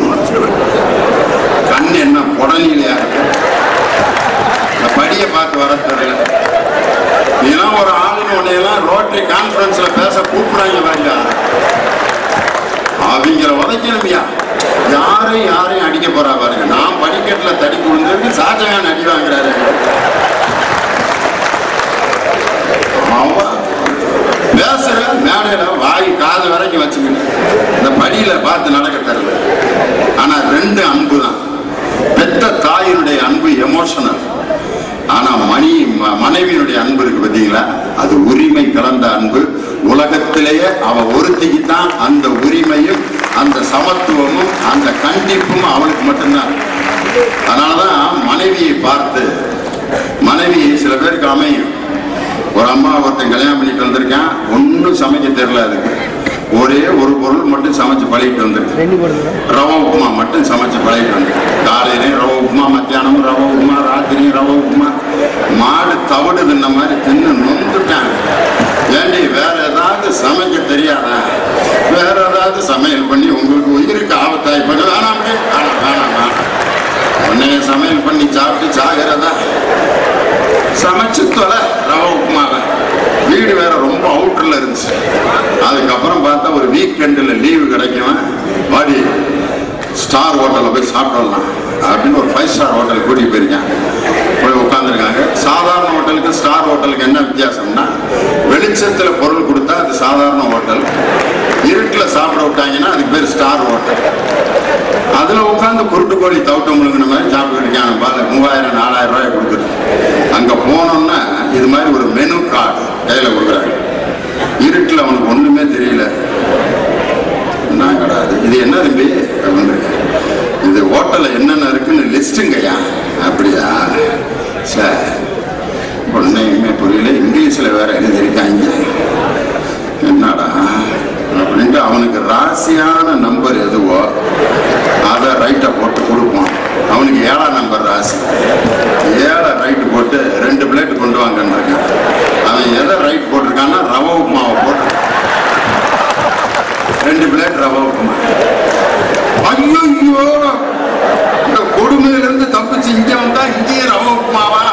S1: கண் என்ன புடலிலையா இருக்கு இந்த படியை பார்த்து வர தெரியல நீலாம் ஒரு ஆளுன்னு உன்னையெல்லாம் ரோட்டரி கான்ஃபரன்ஸ்ல பேச கூப்பிடுறாங்க பாருங்க அவங்கள உதைக்கணும்யா யாரையும் யாரையும் அடிக்க போறா பாருங்க நான் படிக்கட்டுல தடிக்கு விழுந்திருக்கு ஷாஜகான் அடி வாங்குறாரு அவன் பேசுற மேடையில வாய் காது வரைக்கும் வச்சுக்கிட்டு இந்த படியில பார்த்து நடக்க தெரியல ஆனா ரெண்டு அன்பு தான் பெத்த தாயினுடைய அன்பு எமோஷனல் ஆனா மணி ம- மனைவியினுடைய அன்பு இருக்கு பாத்தீங்களா அது உரிமை கலந்த அன்பு உலகத்திலேயே அவ ஒருத்திக்கு தான் அந்த உரிமையும் அந்த சமத்துவமும் அந்த கண்டிப்பும் அவளுக்கு மட்டும்தான் அதனாலதான் மனைவியை பார்த்து மனைவி சில பேருக்கு அமையும் ஒரு அம்மா ஒருத்தன் கல்யாணம் பண்ணிட்டு வந்திருக்கான் ஒன்றும் சமைக்க தெரியல அதுக்கு ஒரே ஒரு பொருள் மட்டும் சமைச்சு பழகிட்டு வந்திருக்கு ரவா உப்புமா மட்டும் சமைச்சு பழகிட்டு வந்திருக்கு காலையிலையும் ரவா உப்புமா மத்தியானமும் ரவா உப்புமா ராத்திரியும் ரவா உப்புமா மாடு தவிடு தின்ன மாதிரி தின்னு நொந்துட்டாங்க ஏண்டி வேற ஏதாவது சமைக்க தெரியாதா வேற ஏதாவது சமையல் பண்ணி உங்களுக்கு உயிருக்கு ஆபத்தாய் பண்ண வேணாம் வேணாம் வேணாம் வேணாம் உன்னைய சமையல் பண்ணி சாப்பிட்டு சாகிறதா சமைச்சு தொலை ரவா உப்புமாவை வீடு வேற ரொம்ப அவுட்டர்ல இருந்துச்சு அதுக்கப்புறம் பார்த்தா ஒரு வீக்கெண்டில் லீவு கிடைக்கும் வாடி ஸ்டார் ஹோட்டலில் போய் சாப்பிடலாம் அப்படின்னு ஒரு ஃபைவ் ஸ்டார் ஹோட்டல் கூட்டிட்டு போயிருக்கேன் போய் உட்காந்துருக்காங்க சாதாரண ஹோட்டலுக்கு ஸ்டார் ஹோட்டலுக்கு என்ன வித்தியாசம்னா வெளிச்சத்தில் பொருள் கொடுத்தா அது சாதாரண ஹோட்டல் இருட்டில் சாப்பிட விட்டாங்கன்னா அதுக்கு பேர் ஸ்டார் ஹோட்டல் அதுல உட்காந்து குருட்டு கோழி தவிட்ட முழுங்கின மாதிரி சாப்பிட்டு இருக்காங்க பாரு மூவாயிரம் நாலாயிரம் ரூபாய் கொடுக்குது அங்க போனோம்னா இது மாதிரி ஒரு மெனு கார்டு கையில கொடுக்குறாங்க இருட்டுல அவனுக்கு ஒண்ணுமே தெரியல நான் கிடையாது இது என்ன தம்பி அப்படின்னு இருக்கு. இது ஹோட்டல்ல என்னென்ன இருக்குன்னு லிஸ்ட்டுங்கய்யா அப்படியா சார் ஒன்னையுமே புரியல இங்கிலீஷ்ல வேற எழுதியிருக்காங்க என்னடா அப்படின்ட்டு அவனுக்கு ராசியான நம்பர் எதுவோ அதை ரைட்டை போட்டு கொடுப்பான் அவனுக்கு ஏழாம் நம்பர் ராசி ஏழை ரைட்டு போட்டு ரெண்டு பிளேட் கொண்டு வாங்கன்னு இருக்கான் அவன் எதை ரைட் போட்டிருக்கான்னா ரவ உப்புமாவை போட்டு ரெண்டு பிளேட் ரவ உப்புமா ஐயோ இந்த கொடுமையிலிருந்து தப்பிச்சு இங்கே வந்தா இங்கேயே ரவ உப்புமாவா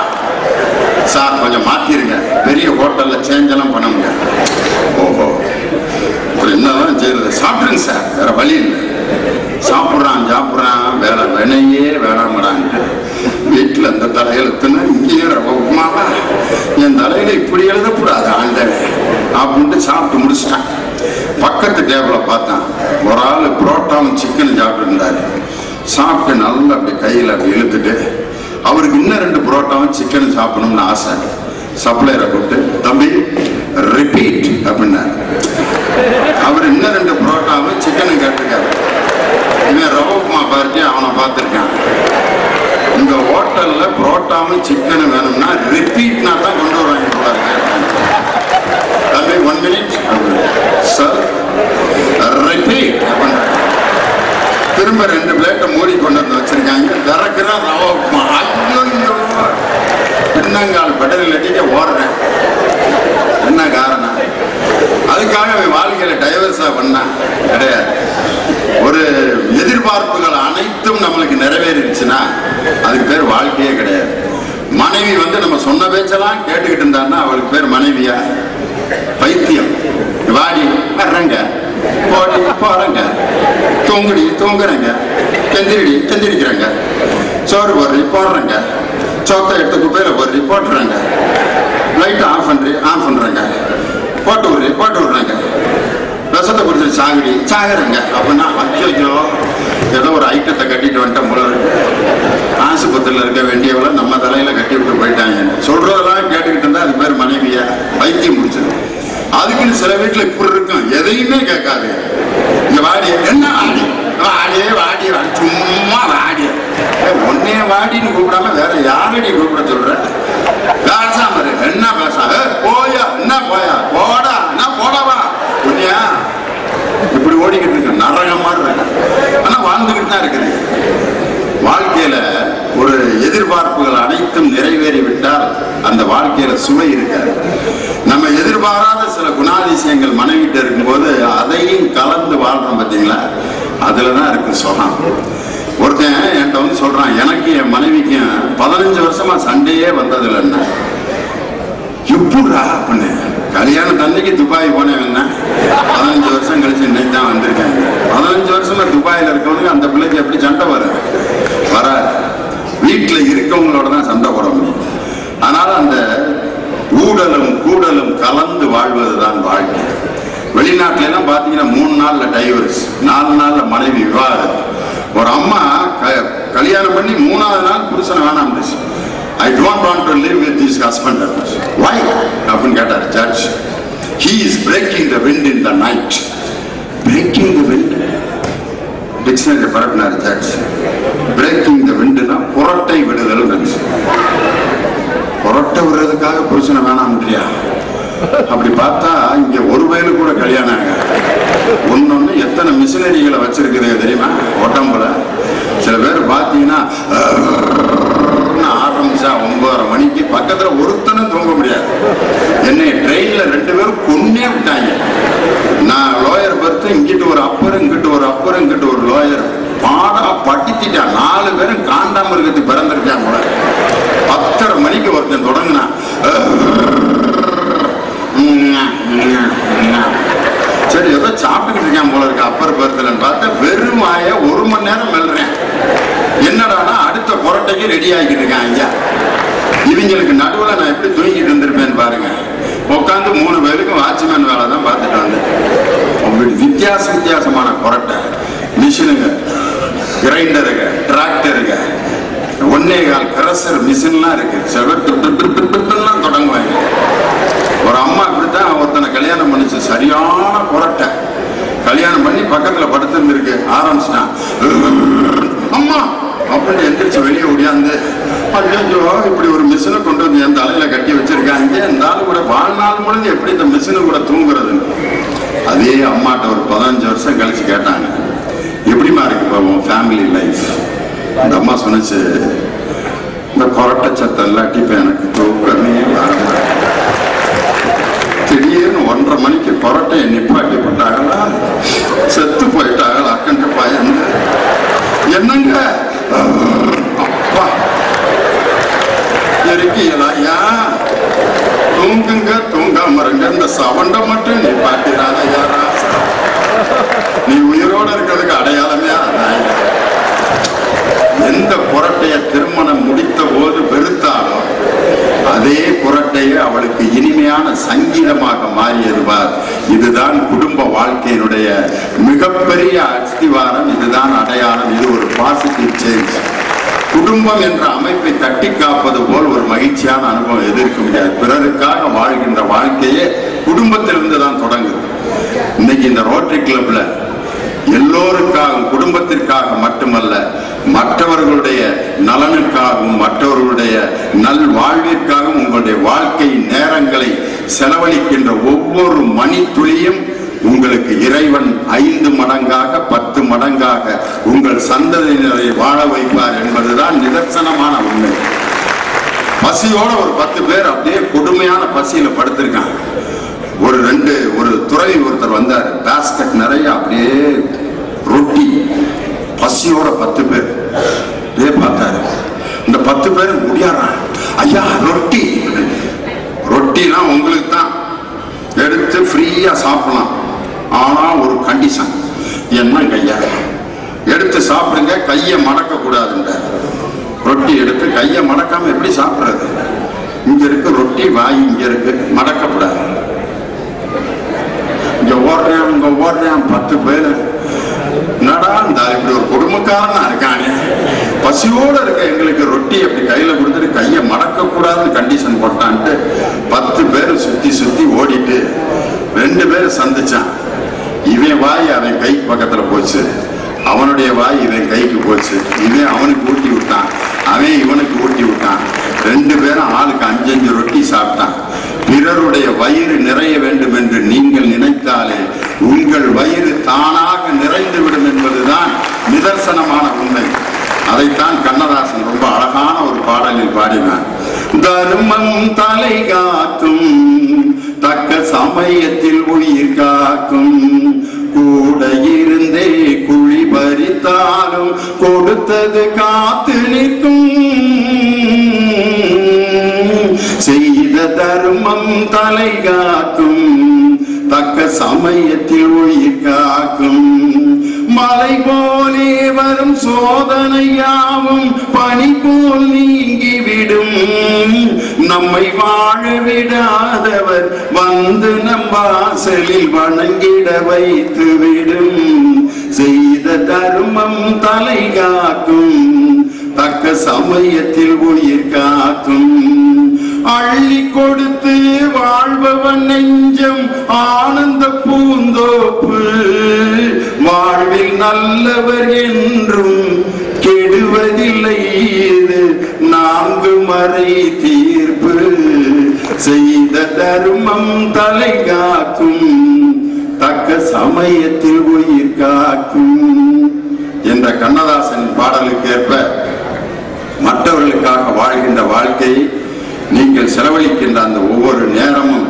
S1: சார் கொஞ்சம் மாத்திருங்க பெரிய ஹோட்டல்ல சேஞ்ச் எல்லாம் பண்ண முடியாது ஓஹோ அப்புறம் என்னதான் செய்யறது சாப்பிடுங்க சார் வேற வழி இல்லை சாப்பிட்றான் சாப்பிட்றான் வேலை வினையே வேணாமடான்ட்டு வீட்டில் இந்த தலையெழுத்துனா இங்கேயே ரவ உப்புமாவா என் தலையில இப்படி எழுதக்கூடாது ஆண்டவன் அப்படின்ட்டு சாப்பிட்டு முடிச்சிட்டான் பக்கத்து டேபிளை பார்த்தான் ஒரு ஆள் புரோட்டாவும் சிக்கன் சாப்பிட்டு இருந்தாரு சாப்பிட்டு நல்லா அப்படி கையில் அப்படி இழுத்துட்டு அவருக்கு இன்னும் ரெண்டு புரோட்டாவும் சிக்கன் சாப்பிடணும்னு ஆசை சப்ளையரை கூப்பிட்டு தம்பி ரிப்பீட் அப்படின்னாரு அவர் இன்னும் ரெண்டு புரோட்டாவும் சிக்கனும் கேட்டிருக்காரு இவன் ரவ உப்புமா பார்ட்டி அவனை பார்த்துருக்கான் இந்த ஹோட்டல்ல புரோட்டாவும் சிக்கனும் வேணும்னா ரிப்பீட்னா தான் கொண்டு வருவாங்க போல இருக்கு. தம்பி ஒன் மினிட் சார் ரிப்பீட் அப்படின்னாரு திரும்ப ரெண்டு பிளேட்டை மூடி கொண்டு வந்து வச்சிருக்காங்க திறக்கிறான் ரவ உப்புமா ஐயோ ஐயோ. பின்னங்கால் பெடலில் அடிக்க ஓடுறேன் என்ன காரணம் அதுக்காக அவன் வாழ்க்கையில டைவர்ஸா பண்ணா கிடையாது ஒரு எதிர்பார்ப்புகள் அனைத்தும் நம்மளுக்கு நிறைவேறிடுச்சுன்னா அதுக்கு பேர் வாழ்க்கையே கிடையாது மனைவி வந்து நம்ம சொன்ன பேச்செல்லாம் கேட்டுக்கிட்டு இருந்தான்னா அவளுக்கு பேர் மனைவியா பைத்தியம் வாடி வர்றங்க போடி போறங்க தூங்குடி தூங்குறங்க எந்திரிடி எந்திரிக்கிறங்க சோறு போடுறி போடுறங்க சோத்தை எடுத்து குப்பையில போடுறி போட்டுறங்க லைட் ஆஃப் பண்ணுறி ஆஃப் பண்ணுறங்க போட்டு விடுறி போட்டு விடுறங்க விஷத்தை குடிச்சு சாகுடி சாகுறங்க அப்படின்னா ஐயோ ஏதோ ஒரு ஐட்டத்தை கட்டிட்டு வந்துட்டேன் போல இருக்கு ஆஸ்பத்திரியில் இருக்க வேண்டியவளை நம்ம தலையில கட்டி விட்டு போயிட்டாங்க சொல்றதெல்லாம் கேட்டுக்கிட்டு இருந்தா அது பேர் மனைவியா வைத்தியம் முடிச்சது அதுக்குன்னு சில வீட்டுல இப்படி இருக்கும் எதையுமே கேட்காது இங்க வாடி என்ன வாடி வாடியே வாடி வாடி சும்மா வாடி ஒன்னே வாடின்னு கூப்பிடாம வேற யாரடி கூப்பிட சொல்ற பேசாம இரு. என்ன பேசாம ஏய், போயா என்ன போயா போடா என்ன போடவா புண்ணியா இப்படி ஓடிக்கிட்டு இருக்கு நரகம் மாதிரி இருக்கு ஆனா வாழ்ந்துகிட்டு தான் இருக்குது வாழ்க்கையில ஒரு எதிர்பார்ப்புகள் அனைத்தும் நிறைவேறி விட்டால் அந்த வாழ்க்கையில சுவை இருக்காது நம்ம எதிர்பாராத சில குணாதிசயங்கள் மனைவிட்ட இருக்கும்போது அதையும் கலந்து வாழ்றோம் பார்த்தீங்களா அதுல தான் இருக்கு சுகம் ஒருத்தன் என்கிட்ட வந்து சொல்றான் எனக்கு என் மனைவிக்கும் பதினஞ்சு வருஷமா சண்டையே வந்ததில்லை என்ன எப்படா அப்படின்னு கல்யாணம் தந்தைக்கு துபாய் போனேன் என்ன பதினஞ்சு வருஷம் கழிச்சு இன்னைக்கு தான் வந்திருக்கேன் பதினஞ்சு வருஷமா துபாயில இருக்கவனுக்கு அந்த பிள்ளைக்கு எப்படி சண்டை வரும் வராது வீட்டுல இருக்கவங்களோட தான் சண்டை போட முடியும் அதனால அந்த ஊடலும் கூடலும் கலந்து வாழ்வதுதான் வாழ்க்கை வெளிநாட்டுல எல்லாம் பாத்தீங்கன்னா மூணு நாள்ல டைவர்ஸ் நாலு நாள்ல மனைவி விவாதம் ஒரு அம்மா க- கல்யாணம் பண்ணி மூணாவது நாள் புருஷனை வேணாம் I don't want to live with this husband வை அப்படின்னு கேட்டார் judge he is breaking the wind in the night breaking the wind dictionary பரட்டினார் ஜட்ஜ் பிரேக்கிங் த விண்டுனா புரட்டை விடுதல் புரட்டை விடுறதுக்காக புருஷனை வேணாம்ன்றியா அப்படி பார்த்தா இங்க ஒரு வயலு கூட கல்யாணம் ஆகாது ஒன்னொன்னு எத்தனை மிஷினரிகளை வச்சிருக்குது தெரியுமா உடம்புல சில பேர் பார்த்தீங்கன்னா ன்னு ஆரம்பிச்சா ஒன்பதரை மணிக்கு பக்கத்துல ஒருத்தனும் தூங்க முடியாது என்னை ட்ரெயின்ல ரெண்டு பேரும் கொன்னே விட்டாங்க நான் லோயர் பர்த்து இங்கிட்டு ஒரு அப்பர் இங்கிட்டு ஒரு அப்பர் இங்கிட்டு ஒரு லோயர் பாடா பட்டித்திட்டான் நாலு பேரும் காண்டாமிருகத்துக்கு பிறந்திருக்கான் கூட பத்தரை மணிக்கு ஒருத்தன் தொடங்கினான் சரி ஏதோ சாப்பிட்டுக்கிட்டு இருக்கேன் போல இருக்கு அப்பர் பர்த்லன்னு பார்த்தா வெறும் வாய ஒரு மணி நேரம் மெல்றேன் என்னடானா அடுத்த புரட்டைக்கு ரெடி ஆகிட்டு இருக்கேன் ஐயா இவங்களுக்கு நடுவுல நான் எப்படி தூங்கிட்டு இருந்திருப்பேன்னு பாருங்க உட்காந்து மூணு பேருக்கும் வாட்ச்மேன் வேலை தான் பார்த்துட்டு வந்தேன் அப்படி வித்தியாச வித்தியாசமான புரட்டை மிஷினுங்க கிரைண்டருங்க டிராக்டருங்க ஒன்னே கால் கரசர் மிஷின்லாம் இருக்கு சில பேர் டு- டு- டு- டு- டுட்டுலாம் தொடங்குவாங்க ஒரு அம்மா இப்படித்தான் ஒருத்தனை கல்யாணம் பண்ணிச்சு சரியான புரட்டை கல்யாணம் பண்ணி பக்கத்துல படுத்திருந்திருக்கு ஆரம்பிச்சிட்டான் அம்மா அப்படின்னு எந்திரிச்சு வெளியே ஓடியாந்து ஐயோ இப்படி ஒரு மிஷினை கொண்டு வந்து என் தலையில கட்டி வச்சிருக்காங்க இந்த ஆளு கூட வாழ்நாள் முழுது எப்படி இந்த மிஷினு கூட தூங்குறதுன்னு அதே அம்மாட்ட ஒரு பதினஞ்சு வருஷம் கழிச்சு கேட்டாங்க எப்படிமா இருக்கு இப்போ உன் ஃபேமிலி லைஃப் அந்த அம்மா சொன்னுச்சு இந்த கொரட்டை சத்தம் இல்லாட்டி இப்போ எனக்கு தூக்கமே வர மாட்டேங்குது. திடீர்னு ஒன்றரை மணிக்கு கொரட்டையை நிப்பாட்டி போட்டாங்களா செத்து போயிட்டாங்களா அக்கண்டு பயந்து என்னங்க அப்பா இருக்கீங்களா ஐயா தூங்குங்க தூங்காம இருங்க இந்த சவண்டை மட்டும் நிப்பாட்டிடாத யாரா நீ உயிரோட இருக்கிறதுக்கு அடையாளமே அதான் எந்த புரட்டைய திருமணம் முடித்த போது வெறுத்தாலும் அதே புரட்டையே அவளுக்கு இனிமையான சங்கீதமாக மாறியது பார் இதுதான் குடும்ப வாழ்க்கையினுடைய மிகப்பெரிய அஸ்திவாரம் இதுதான் அடையாளம் இது ஒரு பாசிட்டிவ் சேஞ்ச் குடும்பம் என்ற அமைப்பை தட்டி காப்பது போல் ஒரு மகிழ்ச்சியான அனுபவம் எதிர்க்க முடியாது பிறருக்காக வாழ்கின்ற வாழ்க்கையே குடும்பத்திலிருந்து தான் தொடங்குது இன்னைக்கு இந்த ரோட்டரி கிளப்ல எல்லோருக்காகவும் குடும்பத்திற்காக மட்டுமல்ல மற்றவர்களுடைய நலனுக்காகவும் மற்றவர்களுடைய நல் வாழ்விற்காகவும் உங்களுடைய வாழ்க்கை நேரங்களை செலவழிக்கின்ற ஒவ்வொரு மணித்துளியும் உங்களுக்கு இறைவன் ஐந்து மடங்காக பத்து மடங்காக உங்கள் சந்ததியினரை வாழ வைப்பார் என்பதுதான் நிதர்சனமான உண்மை பசியோட ஒரு பத்து பேர் அப்படியே கொடுமையான பசியில படுத்திருக்காங்க ஒரு ரெண்டு ஒரு துறை ஒருத்தர் வந்தார் பாஸ்கெட் நிறைய அப்படியே ரொட்டி பசியோட பத்து பேர் அப்படியே பார்த்தாரு இந்த பத்து பேர் முடியாறான் ஐயா ரொட்டி ரொட்டிலாம் உங்களுக்கு தான் எடுத்து ஃப்ரீயா சாப்பிடலாம் ஆனா ஒரு கண்டிஷன் என்ன கையா எடுத்து சாப்பிடுங்க கையை மடக்க கூடாதுன்றார் ரொட்டி எடுத்து கையை மடக்காம எப்படி சாப்பிடுறது இங்க இருக்கு ரொட்டி வாய் இங்க இருக்கு மடக்கப்படாது இங்க ஓடுறேன் இங்க ஓடுறேன் பத்து பேர் என்னடா இந்த இப்படி ஒரு குடும்பக்காரனா இருக்கானே பசியோட இருக்க எங்களுக்கு ரொட்டி அப்படி கையில கொடுத்துட்டு கையை மடக்க கூடாதுன்னு கண்டிஷன் போட்டான்ட்டு பத்து பேர் சுத்தி சுத்தி ஓடிட்டு ரெண்டு பேர் சந்திச்சான் இவன் வாய் அவன் கை பக்கத்துல போச்சு அவனுடைய வாய் இவன் கைக்கு போச்சு இவன் அவனுக்கு ஊட்டி விட்டான் அவன் இவனுக்கு ஊட்டி விட்டான் ரெண்டு பேரும் ஆளுக்கு அஞ்சு அஞ்சு ரொட்டி சாப்பிட்டான் பிறருடைய வயிறு நிறைய வேண்டும் என்று நீங்கள் நினைத்தாலே உங்கள் வயிறு தானாக நிறைந்து விடும் என்பதுதான் நிதர்சனமான உண்மை அதைத்தான் கண்ணதாசன் ரொம்ப அழகான ஒரு பாடலில் பாடினார் தர்மம் தலை காக்கும் தக்க சமயத்தில் உயிர் காக்கும் கூட இருந்தே குழி பறித்தாலும் கொடுத்தது காத்து நிற்கும் செய்த தர்மம் தலை காக்கும் தக்க சமயத்தில் உயிர் காக்கும் மலை போலே வரும் சோதனையாவும் பனி போல் நீங்கிவிடும் நம்மை வாழ விடாதவர் வந்து நம் வாசலில் வணங்கிட வைத்து விடும் செய்த தர்மம் தலை காக்கும் தக்க சமயத்தில் உயிர் காக்கும் அள்ளி கொடுத்து வாழ்பவன் நெஞ்சம் ஆனந்த பூந்தோப்பு வாழ்வில் நல்லவர் என்றும் கெடுவதில்லை இது நான்கு மறை தீர்ப்பு செய்த தர்மம் தலை காக்கும் தக்க சமயத்தில் உயிர் காக்கும் என்ற கண்ணதாசன் பாடலுக்கு ஏற்ப மற்றவர்களுக்காக வாழ்கின்ற வாழ்க்கையை நீங்கள் செலவழிக்கின்ற அந்த ஒவ்வொரு நேரமும்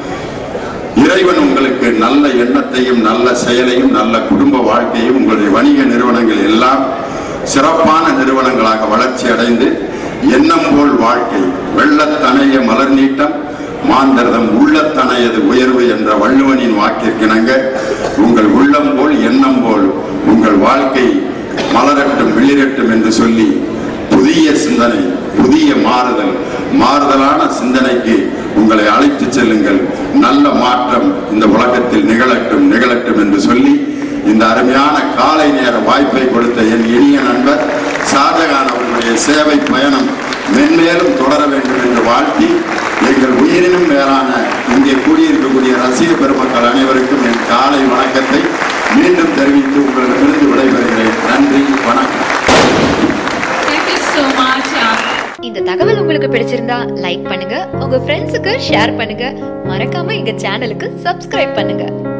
S1: இறைவன் உங்களுக்கு நல்ல எண்ணத்தையும் நல்ல செயலையும் நல்ல குடும்ப வாழ்க்கையும் உங்களுடைய வணிக நிறுவனங்கள் எல்லாம் சிறப்பான நிறுவனங்களாக வளர்ச்சி அடைந்து எண்ணம் போல் வாழ்க்கை வெள்ளத்தனைய மலர் நீட்டம் மாந்தரதம் உள்ளத்தனையது உயர்வு என்ற வள்ளுவனின் வாக்கிற்கிணங்க உங்கள் உள்ளம் போல் எண்ணம் போல் உங்கள் வாழ்க்கை மலரட்டும் விளிரட்டும் என்று சொல்லி புதிய சிந்தனை புதிய மாறுதல் மாறுதலான சிந்தனைக்கு உங்களை அழைத்து செல்லுங்கள் நல்ல மாற்றம் இந்த உலகத்தில் நிகழட்டும் நிகழட்டும் என்று சொல்லி இந்த அருமையான காலை நேர வாய்ப்பை கொடுத்த என் இனிய நண்பர் ஷாஜகான் அவர்களுடைய சேவை பயணம் மென்மேலும் தொடர வேண்டும் என்று வாழ்த்தி எங்கள் உயிரினும் மேலான இங்கே கூடியிருக்கக்கூடிய ரசிக பெருமக்கள் அனைவருக்கும் என் காலை வணக்கத்தை மீண்டும் தெரிவித்து உங்களிடமிருந்து விடைபெறுகிறேன் நன்றி வணக்கம்
S3: Thank you so much. uh,
S4: இந்த தகவல் உங்களுக்கு பிடிச்சிருந்தா லைக் பண்ணுங்க உங்க ஃப்ரெண்ட்ஸுக்கு ஷேர் பண்ணுங்க மறக்காம எங்க சேனலுக்கு சப்ஸ்கிரைப் பண்ணுங்க